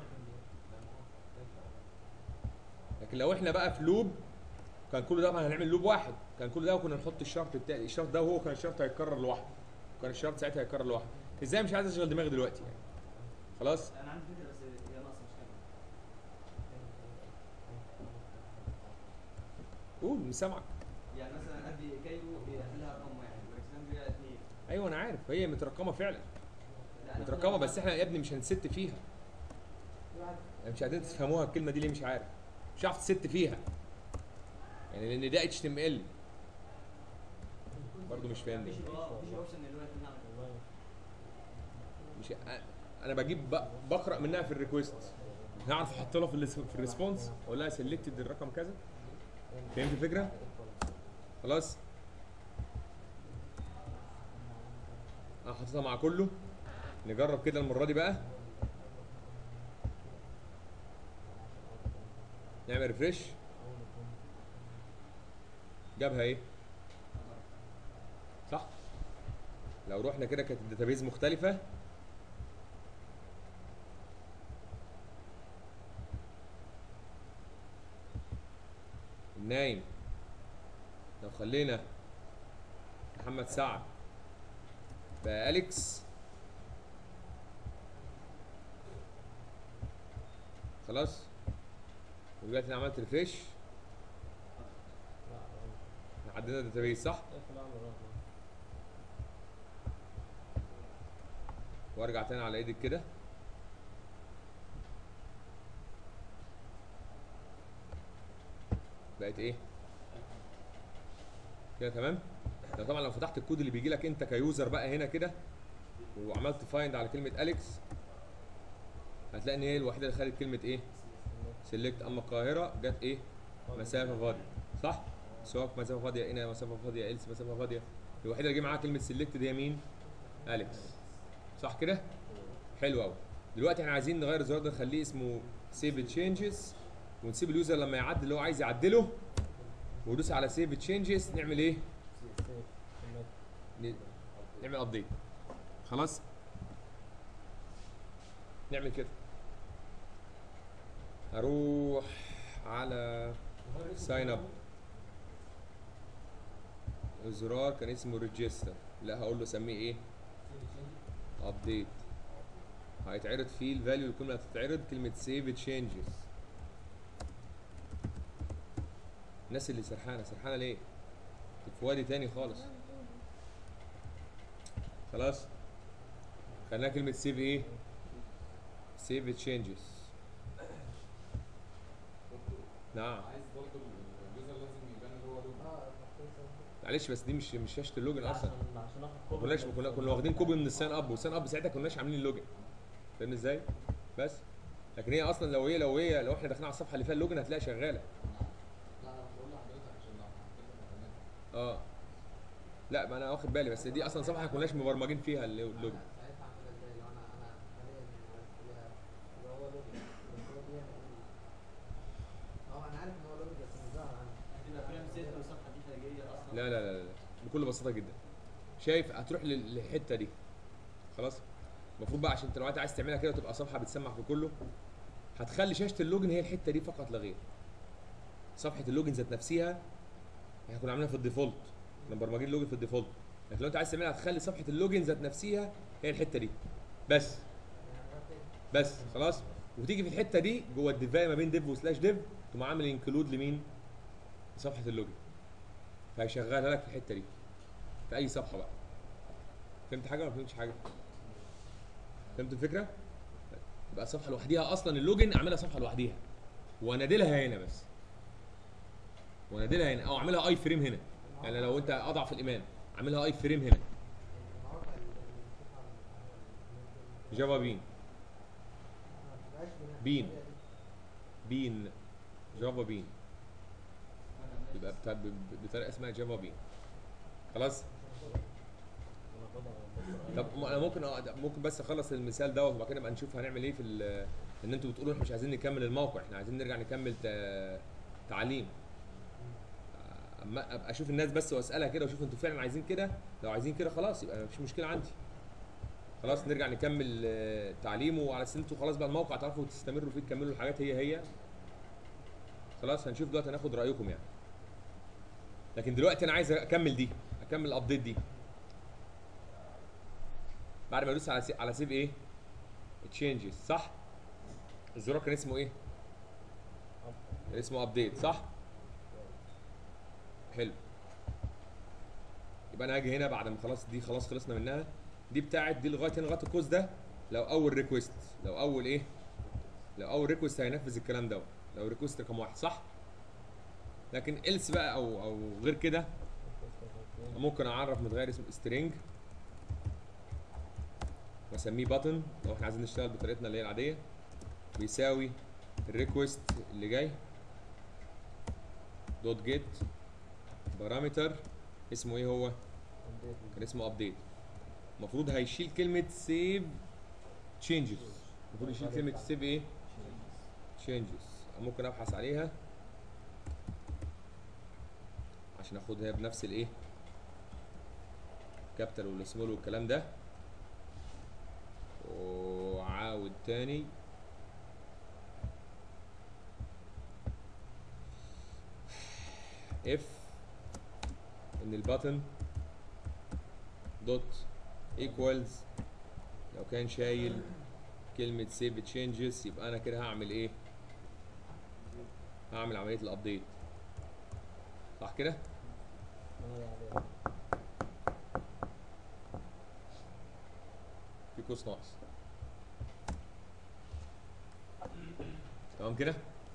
لكن لو احنا بقى في لوب كان كل ده ما هنعمل لوب واحد كان كل ده وكنا نحط الشرط بتاع الشرط ده وهو كان الشرط هيتكرر لوحده كان الشرط ساعتها هيتكرر لوحده ازاي مش عايز اشغل دماغي دلوقتي يعني خلاص انا عندي فكره بس هي ناقصه مش كامله قول مش سامعك يعني مثلا ادي كيلو اخليها رقم واحد واكسندريا اثنين ايوه انا عارف هي مترقمه فعلا لا، أنا مترقمه كنت بس احنا يا ابني مش هنست فيها مش قادرين تفهموها الكلمه دي ليه مش عارف مش هعرف تست فيها يعني لان ده اتش تي ام ال برضه مش فاهم مفيش ليه. اه مفيش اوبشن اللي هو يكون نعمل والله مش انا بجيب ب- بقرا منها في الريكوست هعرف احط لها في الريس- في الريسبونس اقول لها سيلكتد الرقم كذا فهمت الفكره خلاص انا حاططها مع كله نجرب كده المره دي بقى نعمل ريفريش جابها ايه صح لو رحنا كده كانت الداتابيز مختلفه النايم لو خلينا محمد سعد بقى اليكس خلاص ودلوقتي انا عملت ريفريش لا غلط. عدينا الداتابيز صح اقفل اعمل رقم وارجع تاني على ايدك كده بقت ايه كده تمام ده طبعا لو فتحت الكود اللي بيجي لك انت كيوزر بقى هنا كده وعملت فايند على كلمه اليكس هتلاقي ان هي الوحيده اللي خدت كلمه ايه سيلكت اما القاهره جت ايه مسافه فاضيه صح سواء مسافه فاضيه هنا مسافه فاضيه إلس مسافه فاضيه الوحيده اللي جه معاها كلمه سيلكت دي هي مين اليكس صح كده حلو قوي دلوقتي احنا عايزين نغير الزرار ده نخليه اسمه سيف تشينجز ونسيب اليوزر لما يعدل اللي هو عايز يعدله وندوس على سيف تشينجز نعمل ايه سيف سيلكت ن- نعمل ابديت خلاص نعمل كده هروح على ساين اب الزرار كان اسمه ريجستر لا هقول له سميه ايه ابديت هيتعرض فيه الفاليو الكلمه اللي هتتعرض كلمه سيف تشينجز الناس اللي سرحانه سرحانه ليه في وادي تاني خالص خلاص خلينا كلمه سيف ايه سيف تشينجز نعم عايز برضه اليوزر لازم يبان اللي هو لوجو اه كويس أوي. معلش بس دي مش مش شاشه اللوجن اصلا عشان عشان اخد ما كوبي كناش من كنا ال- كنا واخدين كوبي من الساين اب والساين اب ساعتها كناش عاملين اللوجن فاهمني ازاي؟ بس لكن هي اصلا لو هي لو هي لو احنا داخلين على الصفحه اللي فيها اللوجن هتلاقيها شغاله لا انا بقول لحضرتك عشان لو حطيت البيانات اه لا ما انا واخد بالي بس دي اصلا صفحه ما كناش مبرمجين فيها اللو- اللوجن ساعتها اعملها ازاي لو انا انا حاليا عارف اللي هو لوجو بس هو بيعمل ايه؟ اه انا عارف ان هو لوجو بس مش ظاهر عندي هتبقى فريم سيت والصفحه دي خارجيه اصلا لا لا لا لا بكل بساطه جدا شايف هتروح لل- للحته دي خلاص المفروض بقى عشان انت لو انت عايز تعملها كده وتبقى صفحه بتسمع في كله هتخلي شاشه اللوجن هي الحته دي فقط لا غير صفحه اللوجن ذات نفسها احنا كنا عاملينها في الديفولت كنا مبرمجين اللوجن في الديفولت لكن لو انت عايز تعملها هتخلي صفحه اللوجن ذات نفسها هي الحته دي بس يعني ده كده بس خلاص وتيجي في الحته دي جوه الديفاي ما بين ديف وسلاش ديف تقوم عامل انكلود لمين؟ لصفحه اللوجن فهيشغلها لك في الحته دي في اي صفحه بقى فهمت حاجه ولا ما فهمتش حاجه؟ فهمت الفكره؟ يبقى الصفحه لوحديها اصلا اللوجن اعملها صفحه لوحديها وانادلها هنا بس وانادلها هنا او اعملها اي فريم هنا يعني لو انت اضعف الايمان اعملها اي فريم هنا المواقع اللي بنشوفها على- جافا بين ما بتبقاش بين بين جافا بين يبقى بتا- ب- ب- بطريقه اسمها جافا بين خلاص طب م- انا ممكن أ- ممكن بس اخلص المثال دوت وبعد كده نبقى نشوف هنعمل ايه في ال- ان انتوا بتقولوا احنا مش عايزين نكمل الموقع احنا عايزين نرجع نكمل تا- تعليم اما ابقى اشوف الناس بس واسالها كده واشوف انتوا فعلا عايزين كده لو عايزين كده خلاص يبقى مفيش مشكله عندي خلاص نرجع نكمل آه، تعليم وعلى اساس انتوا خلاص بقى الموقع تعرفوا تستمروا فيه تكملوا الحاجات هي هي خلاص هنشوف دلوقتي هناخد رايكم يعني لكن دلوقتي انا عايز اكمل دي اكمل الابديت دي بعد ما ادوس على سي... على سيف ايه تشينجز صح الزرار كان اسمه ايه كان اسمه ابديت صح حلو يبقى انا هاجي هنا بعد ما خلاص دي خلاص خلصنا منها دي بتاعت دي لغايه هنا لغايه القوس ده لو اول ريكوست لو اول ايه لو اول ريكوست هينفذ الكلام ده لو ريكوست رقم واحد صح لكن إلس بقى او او غير كده ممكن اعرف متغير اسمه string واسميه بutton لو احنا عايزين نشتغل بطريقتنا اللي هي العاديه بيساوي الريكوست اللي جاي دوت جيت بارامتر اسمه ايه هو كان اسمه ابديت المفروض هيشيل كلمه سيف تشينجز المفروض يشيل كلمه سيف ايه تشينجز ممكن ابحث عليها عشان اخدها بنفس الايه كابيتال والسمول والكلام ده وعاود تاني اف ان الباتن دوت ايكوالز لو كان شايل كلمة سيف تشينجز يبقى انا كده هعمل ايه هعمل عملية الابديت صح كده في قوس ناقص تمام كده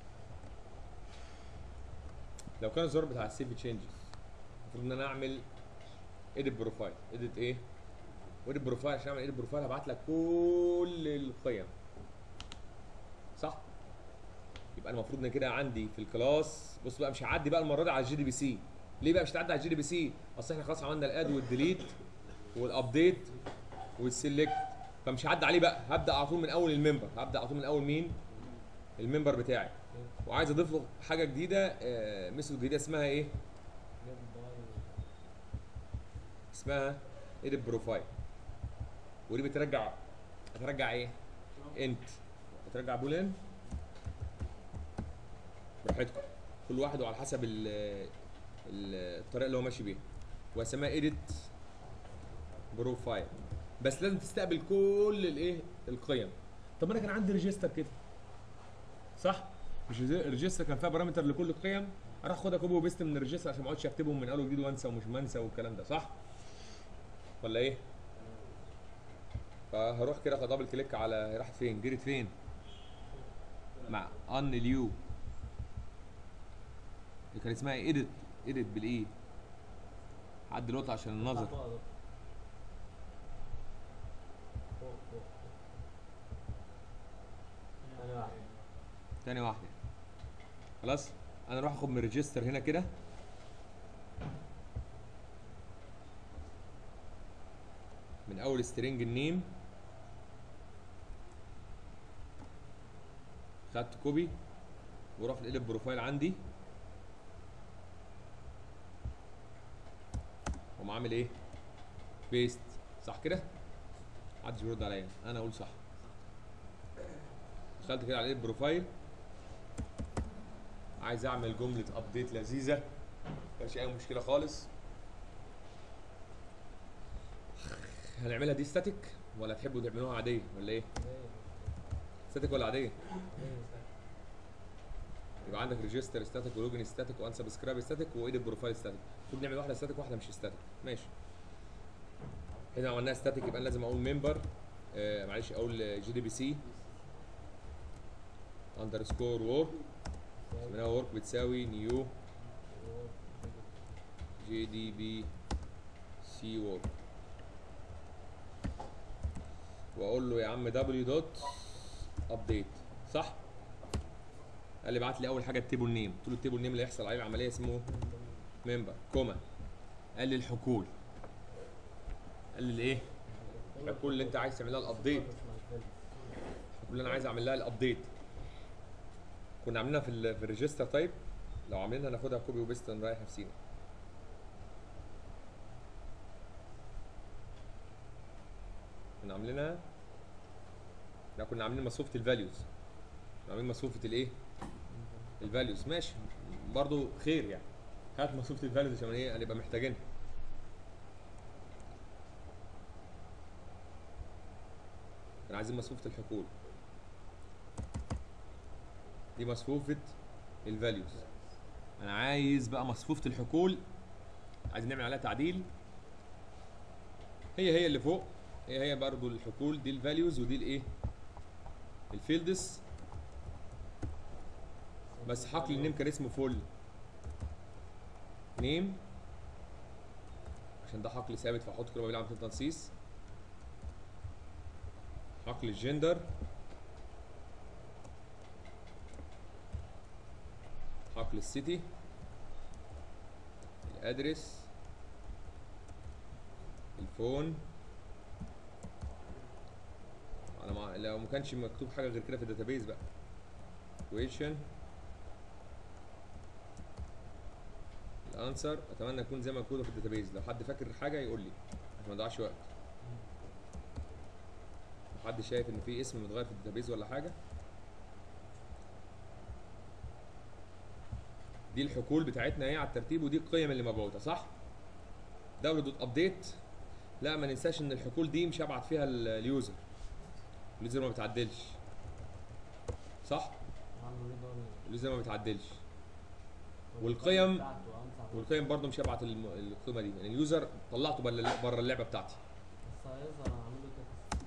لو كان الزرار بتاع السيف تشينجز المفروض ان انا اعمل اديت بروفايل اديت ايه واديت بروفايل عشان اعمل اديت بروفايل هبعت لك كل القيم صح يبقى المفروض ان كده عندي في الكلاس بص بقى مش هعدي بقى المره دي على الجي دي بي سي ليه بقى مش هتعدي على الجي دي بي سي اصل احنا خلاص عملنا الاد والديليت والابديت والسيلكت فمش هعدي عليه بقى هبدا على طول من اول الممبر هبدا على طول من اول مين الممبر بتاعي وعايز اضيف له حاجه جديده آه ميثود جديده اسمها ايه اسمها edit بروفايل ودي بترجع هترجع ايه انت بترجع بولين براحتكم كل واحد وعلى حسب ال ال- الطريقه اللي هو ماشي بيها واسمها edit بروفايل بس لازم تستقبل كل الايه القيم طب انا كان عندي ريجستر كده صح مش الريجستر كان فيها بارامتر لكل القيم اروح اخدها كوبي وبيست من الريجستر عشان ما اقعدش اكتبهم من اول وجديد وانسى ومش منسى والكلام ده صح ولا ايه فهروح كده اخد دبل كليك على راحت فين جريت فين مع ان اليو اللي كان اسمها ايديت ايديت بالايه عد دلوقتي عشان النظر فوق فوق ثانية واحدة تاني واحدة خلاص انا اروح اخد من الريجستر هنا كده من اول سترينج النيم خدت كوبي واروح في الاديت بروفايل عندي واقوم عامل ايه بيست صح كده محدش بيرد عليا انا اقول صح دخلت كده على الاديت بروفايل عايز اعمل جمله ابديت لذيذه مفيش اي مشكله خالص هنعملها دي ستاتيك ولا تحبوا تعملوها عاديه ولا ايه ستاتيك ولا عاديه يبقى عندك ريجستر ستاتيك ولوجن ستاتيك وان سبسكرايب ستاتيك وايديت بروفايل ستاتيك المفروض نعمل واحده ستاتيك واحده مش ستاتيك ماشي هنا عملناها ستاتيك يبقى لازم اقول ممبر آه معلش اقول جي دي بي سي اندرسكور وورك اسمها وورك بتساوي نيو جي دي بي سي وورك واقول له يا عم دبليو دوت ابديت صح قال لي ابعت لي اول حاجه التيبل نيم قلت له التيبل نيم اللي هيحصل عليه العمليه اسمه ممبر كوما قال لي الحقول قال لي الايه الحقول اللي انت عايز تعمل لها الابديت الحقول اللي انا عايز اعمل لها الابديت كنا عاملينها في ال في الريجستر طيب لو عاملينها ناخدها كوبي وبيست نريح نفسينا كنا عاملينها لا كنا عاملين مصفوفه الفاليوز كنا عاملين مصفوفه الايه الفاليوز ماشي برضو خير يعني هات مصفوفه الفاليوز عشان ايه هنبقى محتاجينها كنا عايزين مصفوفه الحقول دي مصفوفه الفاليوز انا عايز بقى مصفوفه الحقول عايز نعمل عليها تعديل هي هي اللي فوق هي هي برضو الحقول دي الفاليوز ودي الايه الفيلدز بس حقل النيم كان اسمه فول نيم عشان ده حقل ثابت فاحط كده بيلعب تنصيص حقل الجندر حقل السيتي الادرس الفون انا ما لو ما كانش مكتوب حاجه غير كده في الداتابيز بقى question الانسر اتمنى يكون زي ما مكتوب في الداتابيز لو حد فاكر حاجه يقول لي عشان ما نضيعش وقت لو حد شايف ان في اسم متغير في الداتابيز ولا حاجه دي الحقول بتاعتنا ايه على الترتيب ودي القيم اللي مبعوثه صح دبليو دوت ابديت لا ما ننساش ان الحقول دي مش هبعت فيها ال- اليوزر اليوزر ما بتعدلش صح عامل ريد اونلي اليوزر ما بتعدلش والقيم- بتاعته أنصح والقيم برضه مش هبعت الم- القيمه دي يعني اليوزر طلعته بره بره اللعبه بتاعتي بس هيظهر انا عامل له كده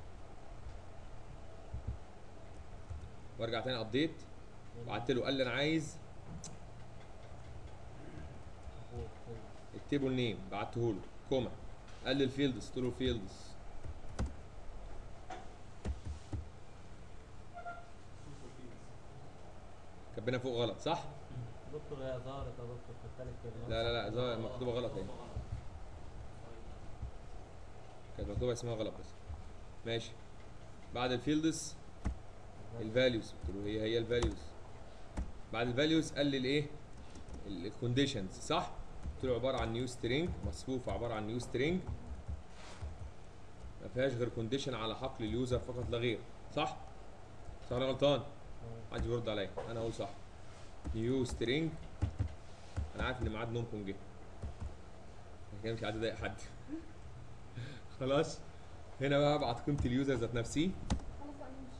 وارجع تاني ابديت بعت له قال لي انا عايز فوق كده. التيبل نيم بعته له كوما قال لي الفيلدز قلت له فيلدز كاتبينها فوق غلط صح؟ دكتور هي ظهرت يا دكتور في التالت كلمات لا لا لا ظاهر مكتوبه غلط اهي كانت مكتوبه اسمها غلط بس ماشي بعد الفيلدز الفاليوز قلت له هي هي الفاليوز بعد الفاليوز قال لي الايه الكونديشنز صح قلت له عباره عن نيو سترينج مصفوفه عباره عن نيو سترينج ما فيهاش غير كونديشن على حقل اليوزر فقط لا غير صح صح ولا غلطان محدش بيرد عليا انا اقول صح نيو سترينج انا عارف ان ميعاد نومكم جه أنا كده مش عايز اضايق حد خلاص هنا بقى ابعت قيمه اليوزر ذات نفسي خلاص بقى نمشي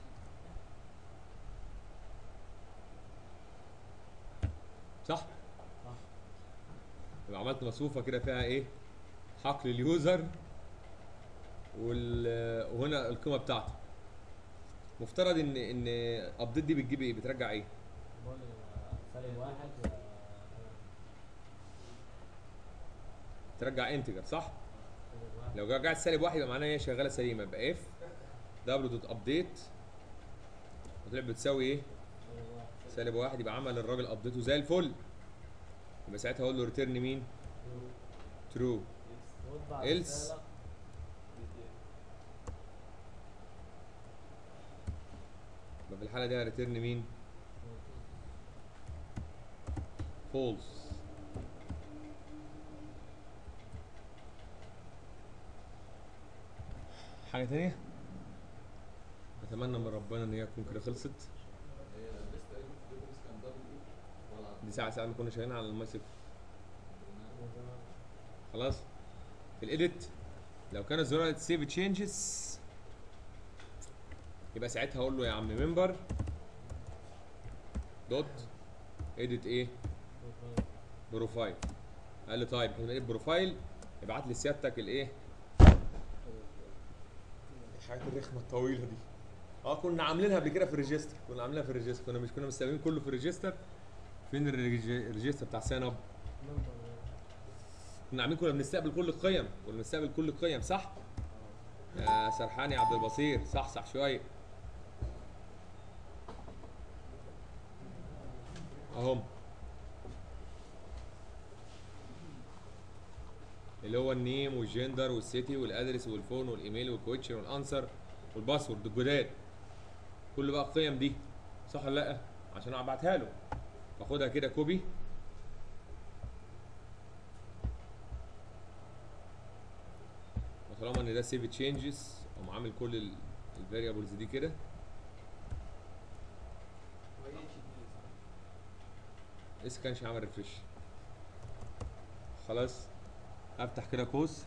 صح؟ صح. يبقى عملت مصفوفه كده فيها ايه؟ حقل اليوزر وال وهنا القيمه بتاعته مفترض ان ان ابديت دي بتجيب ايه؟ بترجع ايه؟ بقول آه، سالب واحد آه، ترجع انتجر صح؟ سالب واحد لو رجعت سالب واحد يبقى معناها هي شغاله سليمه يبقى اف دبليو دوت ابديت وطلعت بتساوي ايه؟ سالب واحد سالب واحد يبقى عمل الراجل ابديته زي الفل يبقى ساعتها اقول له ريتيرن مين؟ ترو واطبع Else. رسالة يبقى في الحاله دي ريتيرن مين؟ فولس حاجة تانية؟ أتمنى من ربنا إن هي تكون كده خلصت هي لسه قايل في الدبليو كان دبليو ولا دي ساعة ساعة ما كنا شغالين على المايسيف خلاص في الإيديت لو كان الزرار سيف تشينجز يبقى ساعتها أقول له يا عم ممبر دوت إيديت إيه؟ بروفايل قال لي طيب احنا لقيت بروفايل ابعت لي سيادتك الايه الحاجات الرخمه الطويله دي اه كنا عاملينها قبل كده في الريجستر كنا عاملينها في الريجستر كنا مش كنا مستخدمين كله في الريجستر فين الريج- الريجستر بتاع ساين اب كنا عاملين كنا بنستقبل كل القيم كنا بنستقبل كل القيم صح يا سرحان يا عبد البصير صح صح شويه اهم اللي هو النيم والجندر والسيتي والادرس والفون والايميل والكويتشن والانسر والباسورد الجداد كل بقى القيم دي صح ولا لا عشان ابعتها له باخدها كده كوبي وطالما ان ده سيف تشينجز اقوم عامل كل الفاريبلز دي كده هو ايه اتش دي لسه كانش عامل ريفرش خلاص افتح كده قوس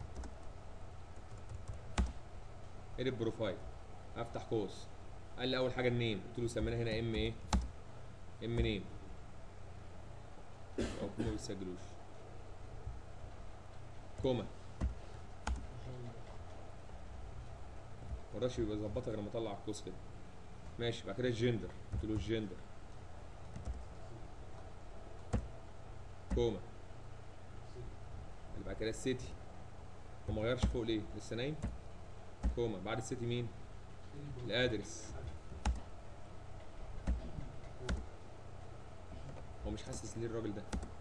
اديت بروفايل افتح قوس قال لي اول حاجه النيم قلت له سمينا هنا ام ايه ام نيم او ما بيسجلوش كوما مرضاش يبقى يظبطها غير لما اطلع القوس كده ماشي بعد كده الجندر قلت له الجندر كوما اللي بعد كده السيتي هو ما غيرش فوق ليه لسه نايم كوما بعد السيتي مين الادرس هو مش حاسس ليه الراجل ده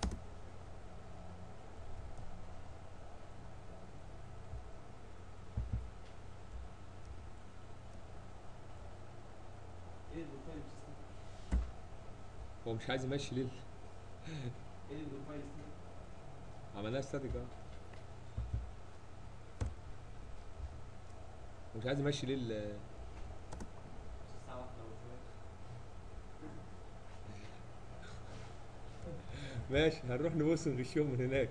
ايه البروفايل سيستم هو مش عايز يمشي ليه ايه البروفايل سيستم عملناها ستاتيك اه هو مش عايز يمشي ليه ال- الساعه واحدة ولا شويه ماشي هنروح نبص نغشهم من هناك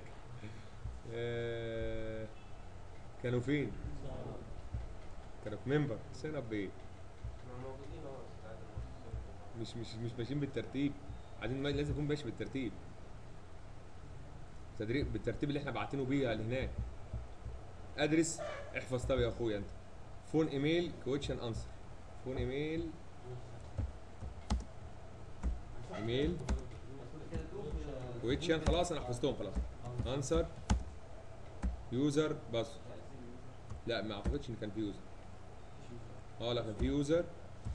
آه، كانوا فين؟ كانوا في منبر سين اب ايه؟ احنا موجودين اهو بس عادي الموضوع. مش مش مش ماشيين بالترتيب عايزين ما- لازم يكون ماشي بالترتيب تدريب بالترتيب اللي احنا باعتينه بيه على هناك ادرس احفظ طب يا اخويا انت فون ايميل كويتشن انسر فون ايميل ايميل كده تروح كويتشن خلاص انا حفظتهم خلاص انسر يوزر بس لا ما اعتقدش ان كان في يوزر اه لا كان في يوزر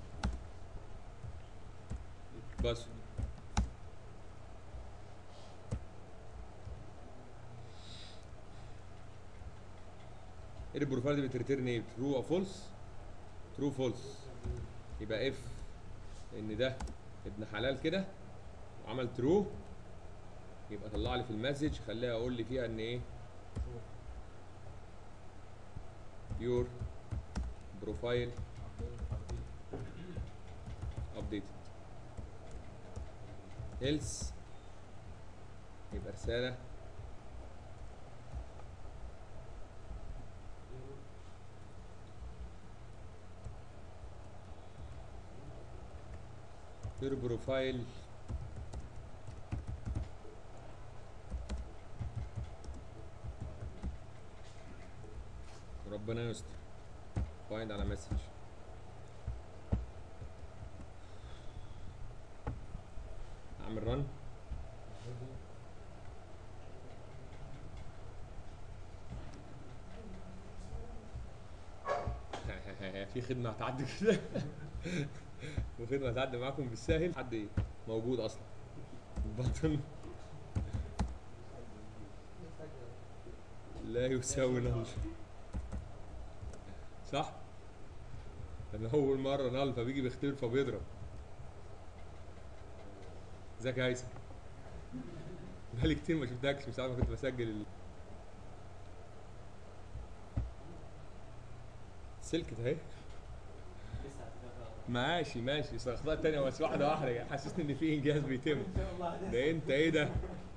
بس ايه البروفايل دي بتريتيرن ايه ترو او فولس ترو فولس يبقى اف ان ده ابن حلال كده وعمل ترو يبقى طلع لي في المسج خليها اقول لي فيها ان ايه يور بروفايل updated else يبقى رسالة your profile ربنا يستر find على مسج اعمل رن في خدمة هتعدي كده وخدمة هتعدي معاكم بالساهل حد موجود اصلا البطن لا يساوي نل صح؟ انا اول مرة نل فبيجي بيختبر فبيضرب ازيك يا هيثم بقالي كتير ما شفتكش من ساعة ما كنت بسجل ال... سلكت اهي لسه هتبقى ماشي ماشي بس اخطاء تانية بس واحدة واحدة يعني حسسني ان في انجاز بيتم ان شاء الله هتبقى. ده انت ايه ده؟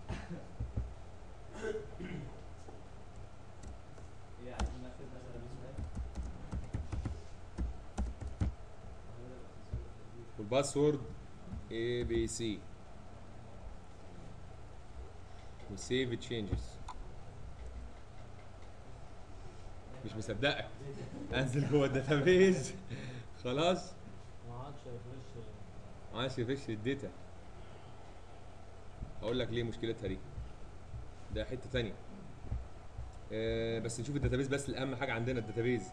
ايه عايزين ناخد مثلا سؤال والباسورد اي بي سي وسيف تشينجز مش مصدقك انزل جوه الداتابيز خلاص ما عادش يفرش عايز يفش الداتا اقول لك ليه مشكلتها دي ده حته تانية آه بس نشوف الداتابيز بس الاهم حاجه عندنا الداتابيز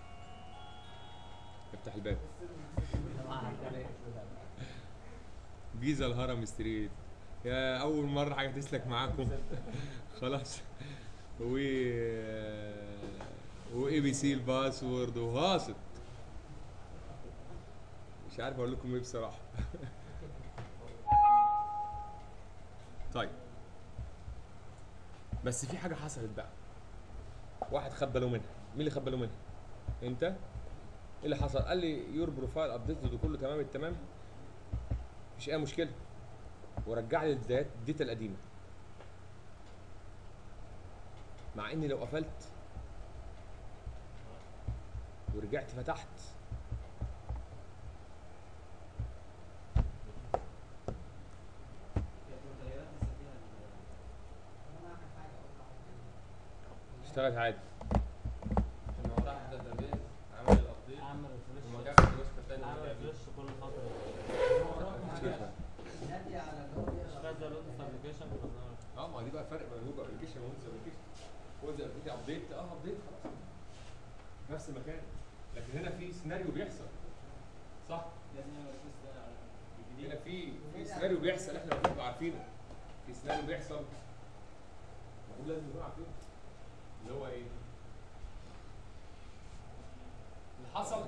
افتح الباب جيزه الهرم ستريت يا اول مره حاجه تسلك معاكم خلاص و واي بي سي الباسورد وهاصت مش عارف اقول لكم ايه بصراحه طيب بس في حاجه حصلت بقى واحد خد باله منها مين اللي خد باله منها انت ايه اللي حصل قال لي يور بروفايل ابديت كله تمام التمام مفيش اي مشكله ورجع لي الداتا الداتا القديمه مع اني لو قفلت ورجعت فتحت كانت متغيرات لسه فيها ال- انا اعمل حاجه اقول له اشتغلت عادي عشان هو راح الداتابيز عمل الابديت اعمل وما ريفرش جابش النسخه الثانيه اعمل اللي جابها ريفرش كل فتره نادي على اللي هو مش فاهم زي لوتس ابلكيشن كنا بنعمل اه ما دي بقى فرق بين الويب ابلكيشن ويندوز ابلكيشن ويندوز ابلكيشن ابديت اه ابديت خلاص نفس المكان لكن هنا في سيناريو بيحصل صح لازم يعمل ريفرش ده على الجديد هنا في في سيناريو بيحصل احنا المفروض نبقى عارفينه في سيناريو بيحصل المفروض لازم نبقى عارفينه اللي هو ايه؟ اللي حصل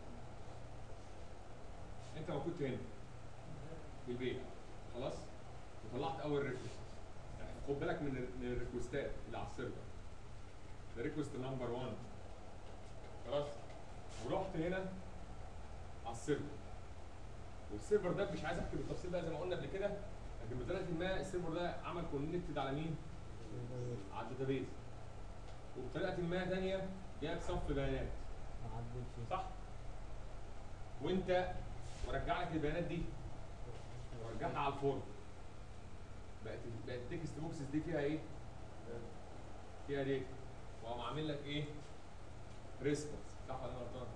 انت ما كنت هنا في البيت خلاص وطلعت اول ريكوست خد بالك من ال- من الريكوستات اللي على السيرفر ده ريكوست نمبر 1 خلاص ورحت هنا على السيرفر والسيرفر ده مش عايز احكي بالتفصيل بقى زي ما قلنا قبل كده لكن بطريقه ما السيرفر ده عمل كونكتد على مين؟ على الداتابيز وبطريقه ما ثانيه جاب صف بيانات ما عدتش فيه صح؟ وانت ورجع لك البيانات دي ورجعها على الفورم بقت بقت التكست بوكسز دي فيها ايه؟ فيها داتا وقام عامل لك ايه؟ ريسبونس صح ولا انا غلطان؟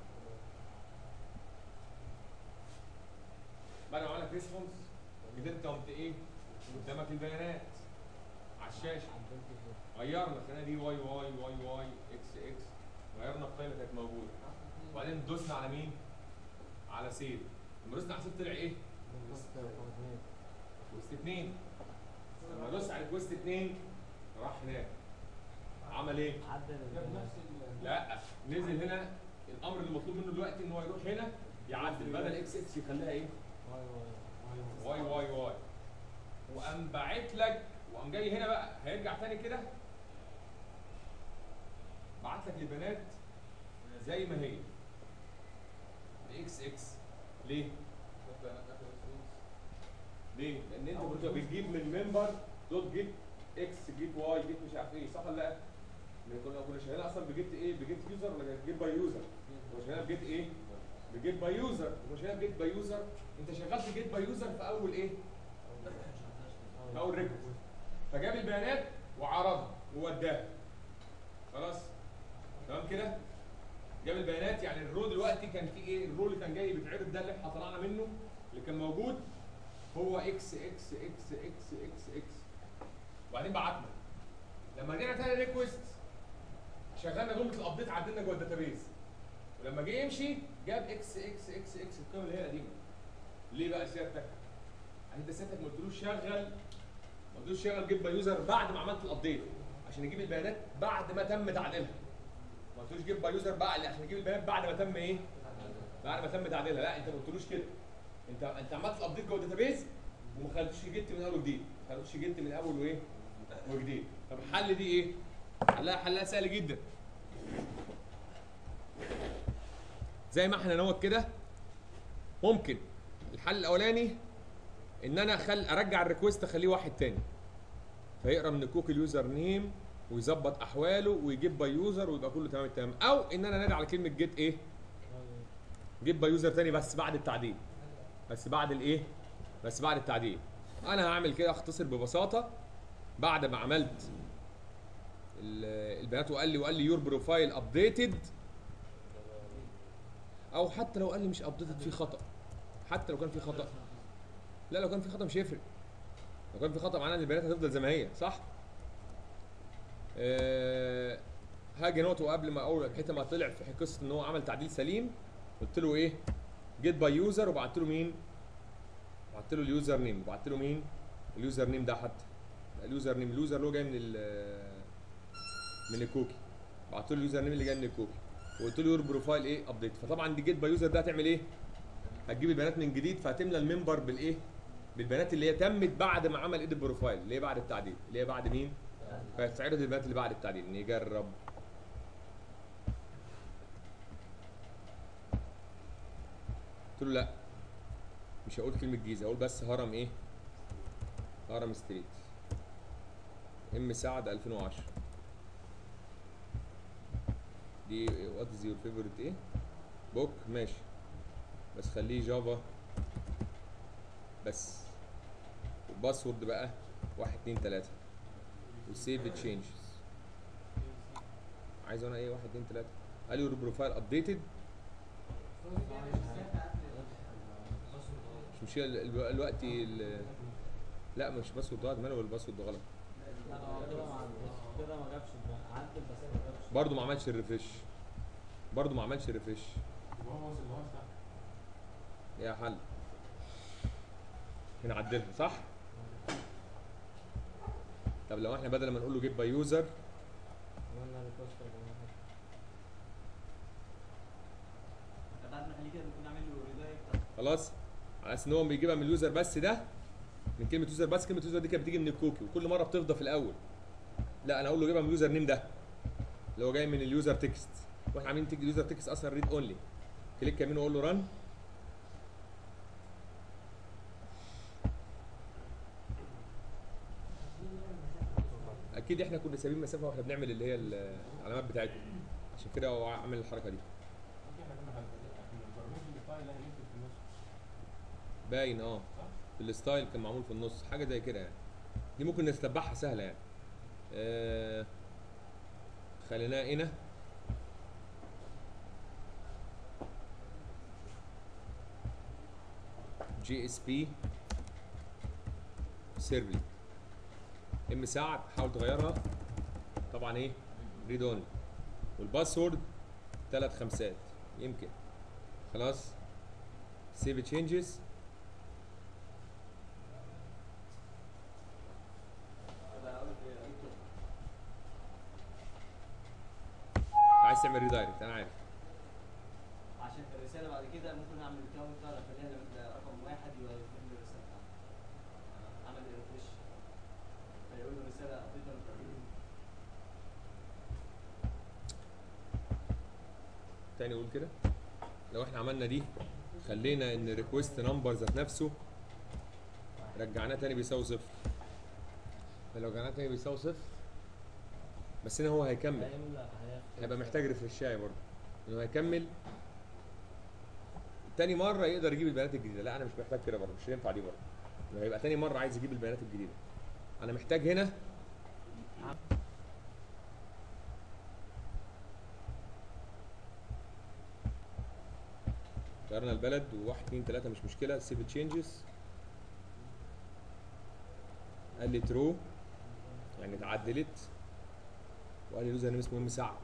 بعد ما عمل لك ريسبونس كده انت قمت ايه؟ قدامك البيانات على الشاشه عدتش فيه غيرنا خلينا دي واي واي واي واي اكس اكس غيرنا القيمه كانت موجوده وبعدين دوسنا على مين؟ على سيف لما دوسنا على سيف طلع ايه؟ وسط رقم اتنين كوست 2 لما دوس على كوست 2 راح هناك عمل ايه؟ عدل البيانات. لا نزل هنا الامر اللي مطلوب منه دلوقتي ان هو يروح هنا يعدل بدل اكس اكس يخليها ايه؟ واي واي واي واي واي وقام باعت لك وقام جاي هنا بقى هيرجع تاني كده بعت لك البيانات زي ما هي اكس اكس ليه؟ ليه؟ لان انت كنت بتجيب من ممبر دوت جيت اكس جيت واي جيت مش عارف ايه صح ولا لا؟ لان كنا كنا شغالين اصلا بجيت ايه؟ بجيت يوزر ولا جيت باي يوزر؟ كنا شغالين بجيت ايه؟ بجيت باي يوزر كنا شغالين بجيت باي يوزر انت شغلت جيت باي يوزر في اول ايه؟ في اول ريكورد فجاب البيانات وعرضها ووداها خلاص تمام كده جاب البيانات يعني الرو دلوقتي كان في ايه الرو اللي كان جاي بيتعرض ده اللي احنا طلعنا منه اللي كان موجود هو اكس اكس اكس اكس اكس اكس وبعدين بعتنا لما جينا تاني ريكوست شغلنا جمله الابديت عدلنا جوه الداتابيز ولما جه يمشي جاب اكس اكس اكس اكس القيمه اللي هي القديمه ليه بقى سيادتك؟ عشان انت سيادتك ما قلتلوش شغل ما قلتلوش شغل جيب باي يوزر بعد ما عملت الابديت عشان يجيب البيانات بعد ما تم تعديلها ما قلتلوش جيب باي يوزر بعد عشان يجيب البيانات بعد ما تم ايه؟ بعد ما تم تعديلها لا انت ما قلتلوش كده انت انت عملت الابديت جوه الداتابيز وما خليتوش جيت من اول وجديد ما خليتوش جيت من اول وايه؟ وجديد طب الحل دي ايه؟ حلها حلها سهل جدا زي ما احنا نوت كده ممكن الحل الاولاني ان انا اخل ارجع الريكوست اخليه واحد تاني فيقرا من كوك اليوزر نيم ويظبط احواله ويجيب باي يوزر ويبقى كله تمام التمام او ان انا انادي على كلمه جيت ايه جيب باي يوزر تاني بس بعد التعديل بس بعد الايه بس بعد التعديل انا هعمل كده اختصر ببساطه بعد ما عملت ال- البيانات وقال لي وقال لي يور بروفايل ابديتد او حتى لو قال لي مش ابديتد في خطا حتى لو كان في خطا لا لو كان في خطا مش هيفرق لو كان في خطا معناه ان البيانات هتفضل زي ما هي صح أه هاجي نوت وقبل ما اول حته ما طلع في قصه ان هو عمل تعديل سليم قلت له ايه جيت باي يوزر وبعت له مين حط له اليوزر نيم وبعت له مين اليوزر نيم ده حتى اليوزر نيم اليوزر اللي هو جاي من ال من الكوكي بعت له اليوزر نيم اللي جاي من الكوكي وقلت له يور بروفايل ايه ابديت فطبعا دي جيت باي يوزر ده هتعمل ايه هتجيب البيانات من جديد فهتملى الممبر بالايه بالبيانات اللي هي تمت بعد ما عمل ايديت بروفايل اللي هي بعد التعديل اللي هي بعد مين فهتعرض البيانات اللي بعد التعديل نجرب قلت له لا مش هقول كلمة جيزة هقول بس هرم ايه هرم ستريت ام سعد 2010 دي وات از يور فيفورت ايه بوك ماشي بس خليه جافا بس الباسورد بقى واحد اتنين تلاتة وسيف تشينجز عايز انا ايه واحد اتنين تلاتة قال يور بروفايل ابديتد مش مشكلة ال- ال- الوقت ال- لا مش باسورد غلط ماله الباسورد غلط لا هو كده ما عدلش كده ما جابش عدل بس ما جابش برضه ما عملش الريفريش برضه ما عملش الريفريش يبقى هو واصل لغايه تحت يا حل نعدلها صح طب لو احنا بدل ما نقول له جيب باي يوزر عملنا ريكوست يا جماعه طب بعد ما نخليه كده ممكن نعمل له ريدايركت خلاص على اساس ان هو بيجيبها من اليوزر بس ده من كلمه يوزر بس كلمه يوزر دي كانت بتيجي من الكوكي وكل مره بتفضى في الاول لا انا اقول له جيبها من اليوزر نيم ده اللي هو جاي من اليوزر تكست واحنا عاملين تيجي اليوزر تكست اصلا ريد اونلي كليك يمين واقول له رن اكيد احنا كنا سايبين مسافه واحنا بنعمل اللي هي العلامات بتاعتنا عشان كده هو عامل الحركه دي اوكي احنا كنا احنا البرمجه بتاع اللي هيكتب في النص باين اه في الستايل كان معمول في النص حاجه زي كده يعني دي ممكن نستبعها سهله يعني آه خليناها هنا جي اس بي سيرفي ام سعد حاول تغيرها طبعا ايه ريد اونلي والباسورد ثلاث خمسات يمكن خلاص سيف تشينجز عايز تعمل ريدايركت انا عارف عشان في الرساله بعد كده ممكن اعمل الكاونتر اخليها لما رقم واحد يبقى يكتب لي الرساله بتاعته عمل ريفريش فيقول له رساله ابديت ولا مش update. تاني قول كده لو احنا عملنا دي خلينا ان الريكوست نمبر ذات نفسه رجعناه تاني بيساوي صفر فلو رجعناه تاني بيساوي صفر بس هنا هو هيكمل هيملى هياخد هيبقى محتاج ريفرشاية برضه انه هيكمل تاني مرة يقدر يجيب البيانات الجديدة لا انا مش محتاج كده برضه مش هينفع دي برضه انه هيبقى تاني مرة عايز يجيب البيانات الجديدة انا محتاج هنا غيرنا البلد وواحد اتنين تلاتة مش مشكلة سيف تشينجز قال لي ترو يعني اتعدلت وقال لي اليوزر نيم اسمه ام سعد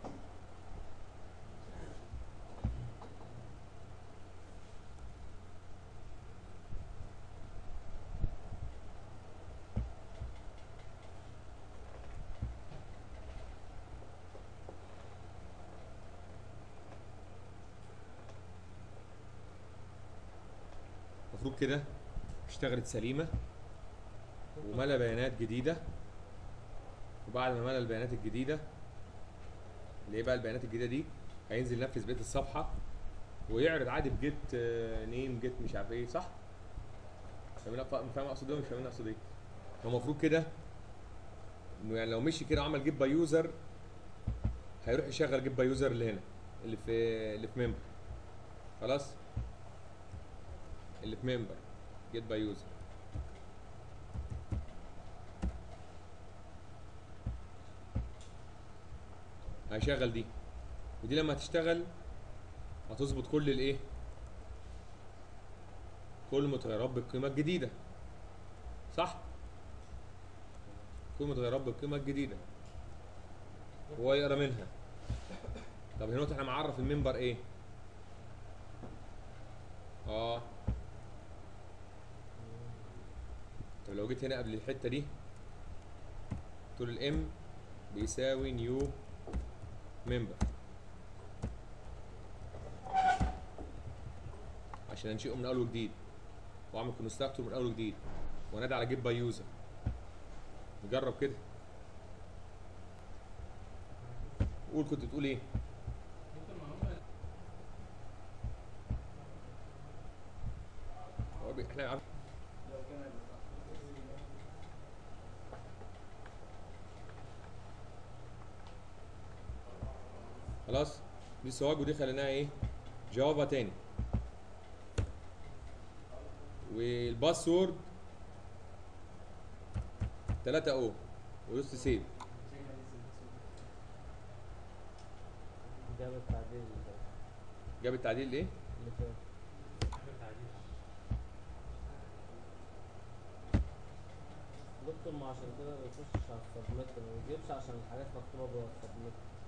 المفروض كده اشتغلت سليمة وملى بيانات جديدة وبعد ما ملى البيانات الجديدة اللي هي بقى البيانات الجديدة دي هينزل ينفذ بقية الصفحة ويعرض عادي بجيت نيم جيت مش عارف ايه صح؟ فاهمين فاهم اقصد ايه ولا مش فاهمين اقصد ايه؟ هو المفروض كده انه يعني لو مشي كده وعمل جيت باي يوزر هيروح يشغل جيت باي يوزر اللي هنا اللي في اللي في ممبر خلاص؟ اللي في ممبر جيت باي يوزر هيشغل دي ودي لما هتشتغل هتظبط كل الايه كل متغيرات بالقيمه الجديده صح كل متغيرات بالقيمه الجديده هو يقرا منها طب هنا احنا معرف المنبر ايه اه لو جيت هنا قبل الحته دي تقول الام بيساوي نيو ممبر عشان انشئه من اول وجديد واعمل كونستراكتور من اول وجديد وانادي على جيت باي يوزر نجرب كده قول كنت بتقول ايه هو بي- احنا عارف لو كان هيبقى خلاص دي سواج ودي خليناها ايه جافا تاني والباسورد 3 او ودوست سيف جاب التعديل اللي جاب التعديل ايه فات دكتور ما عشان كده ما بيخشش على السبميت ما بيجيبش عشان الحاجات مكتوبة جوه السبميت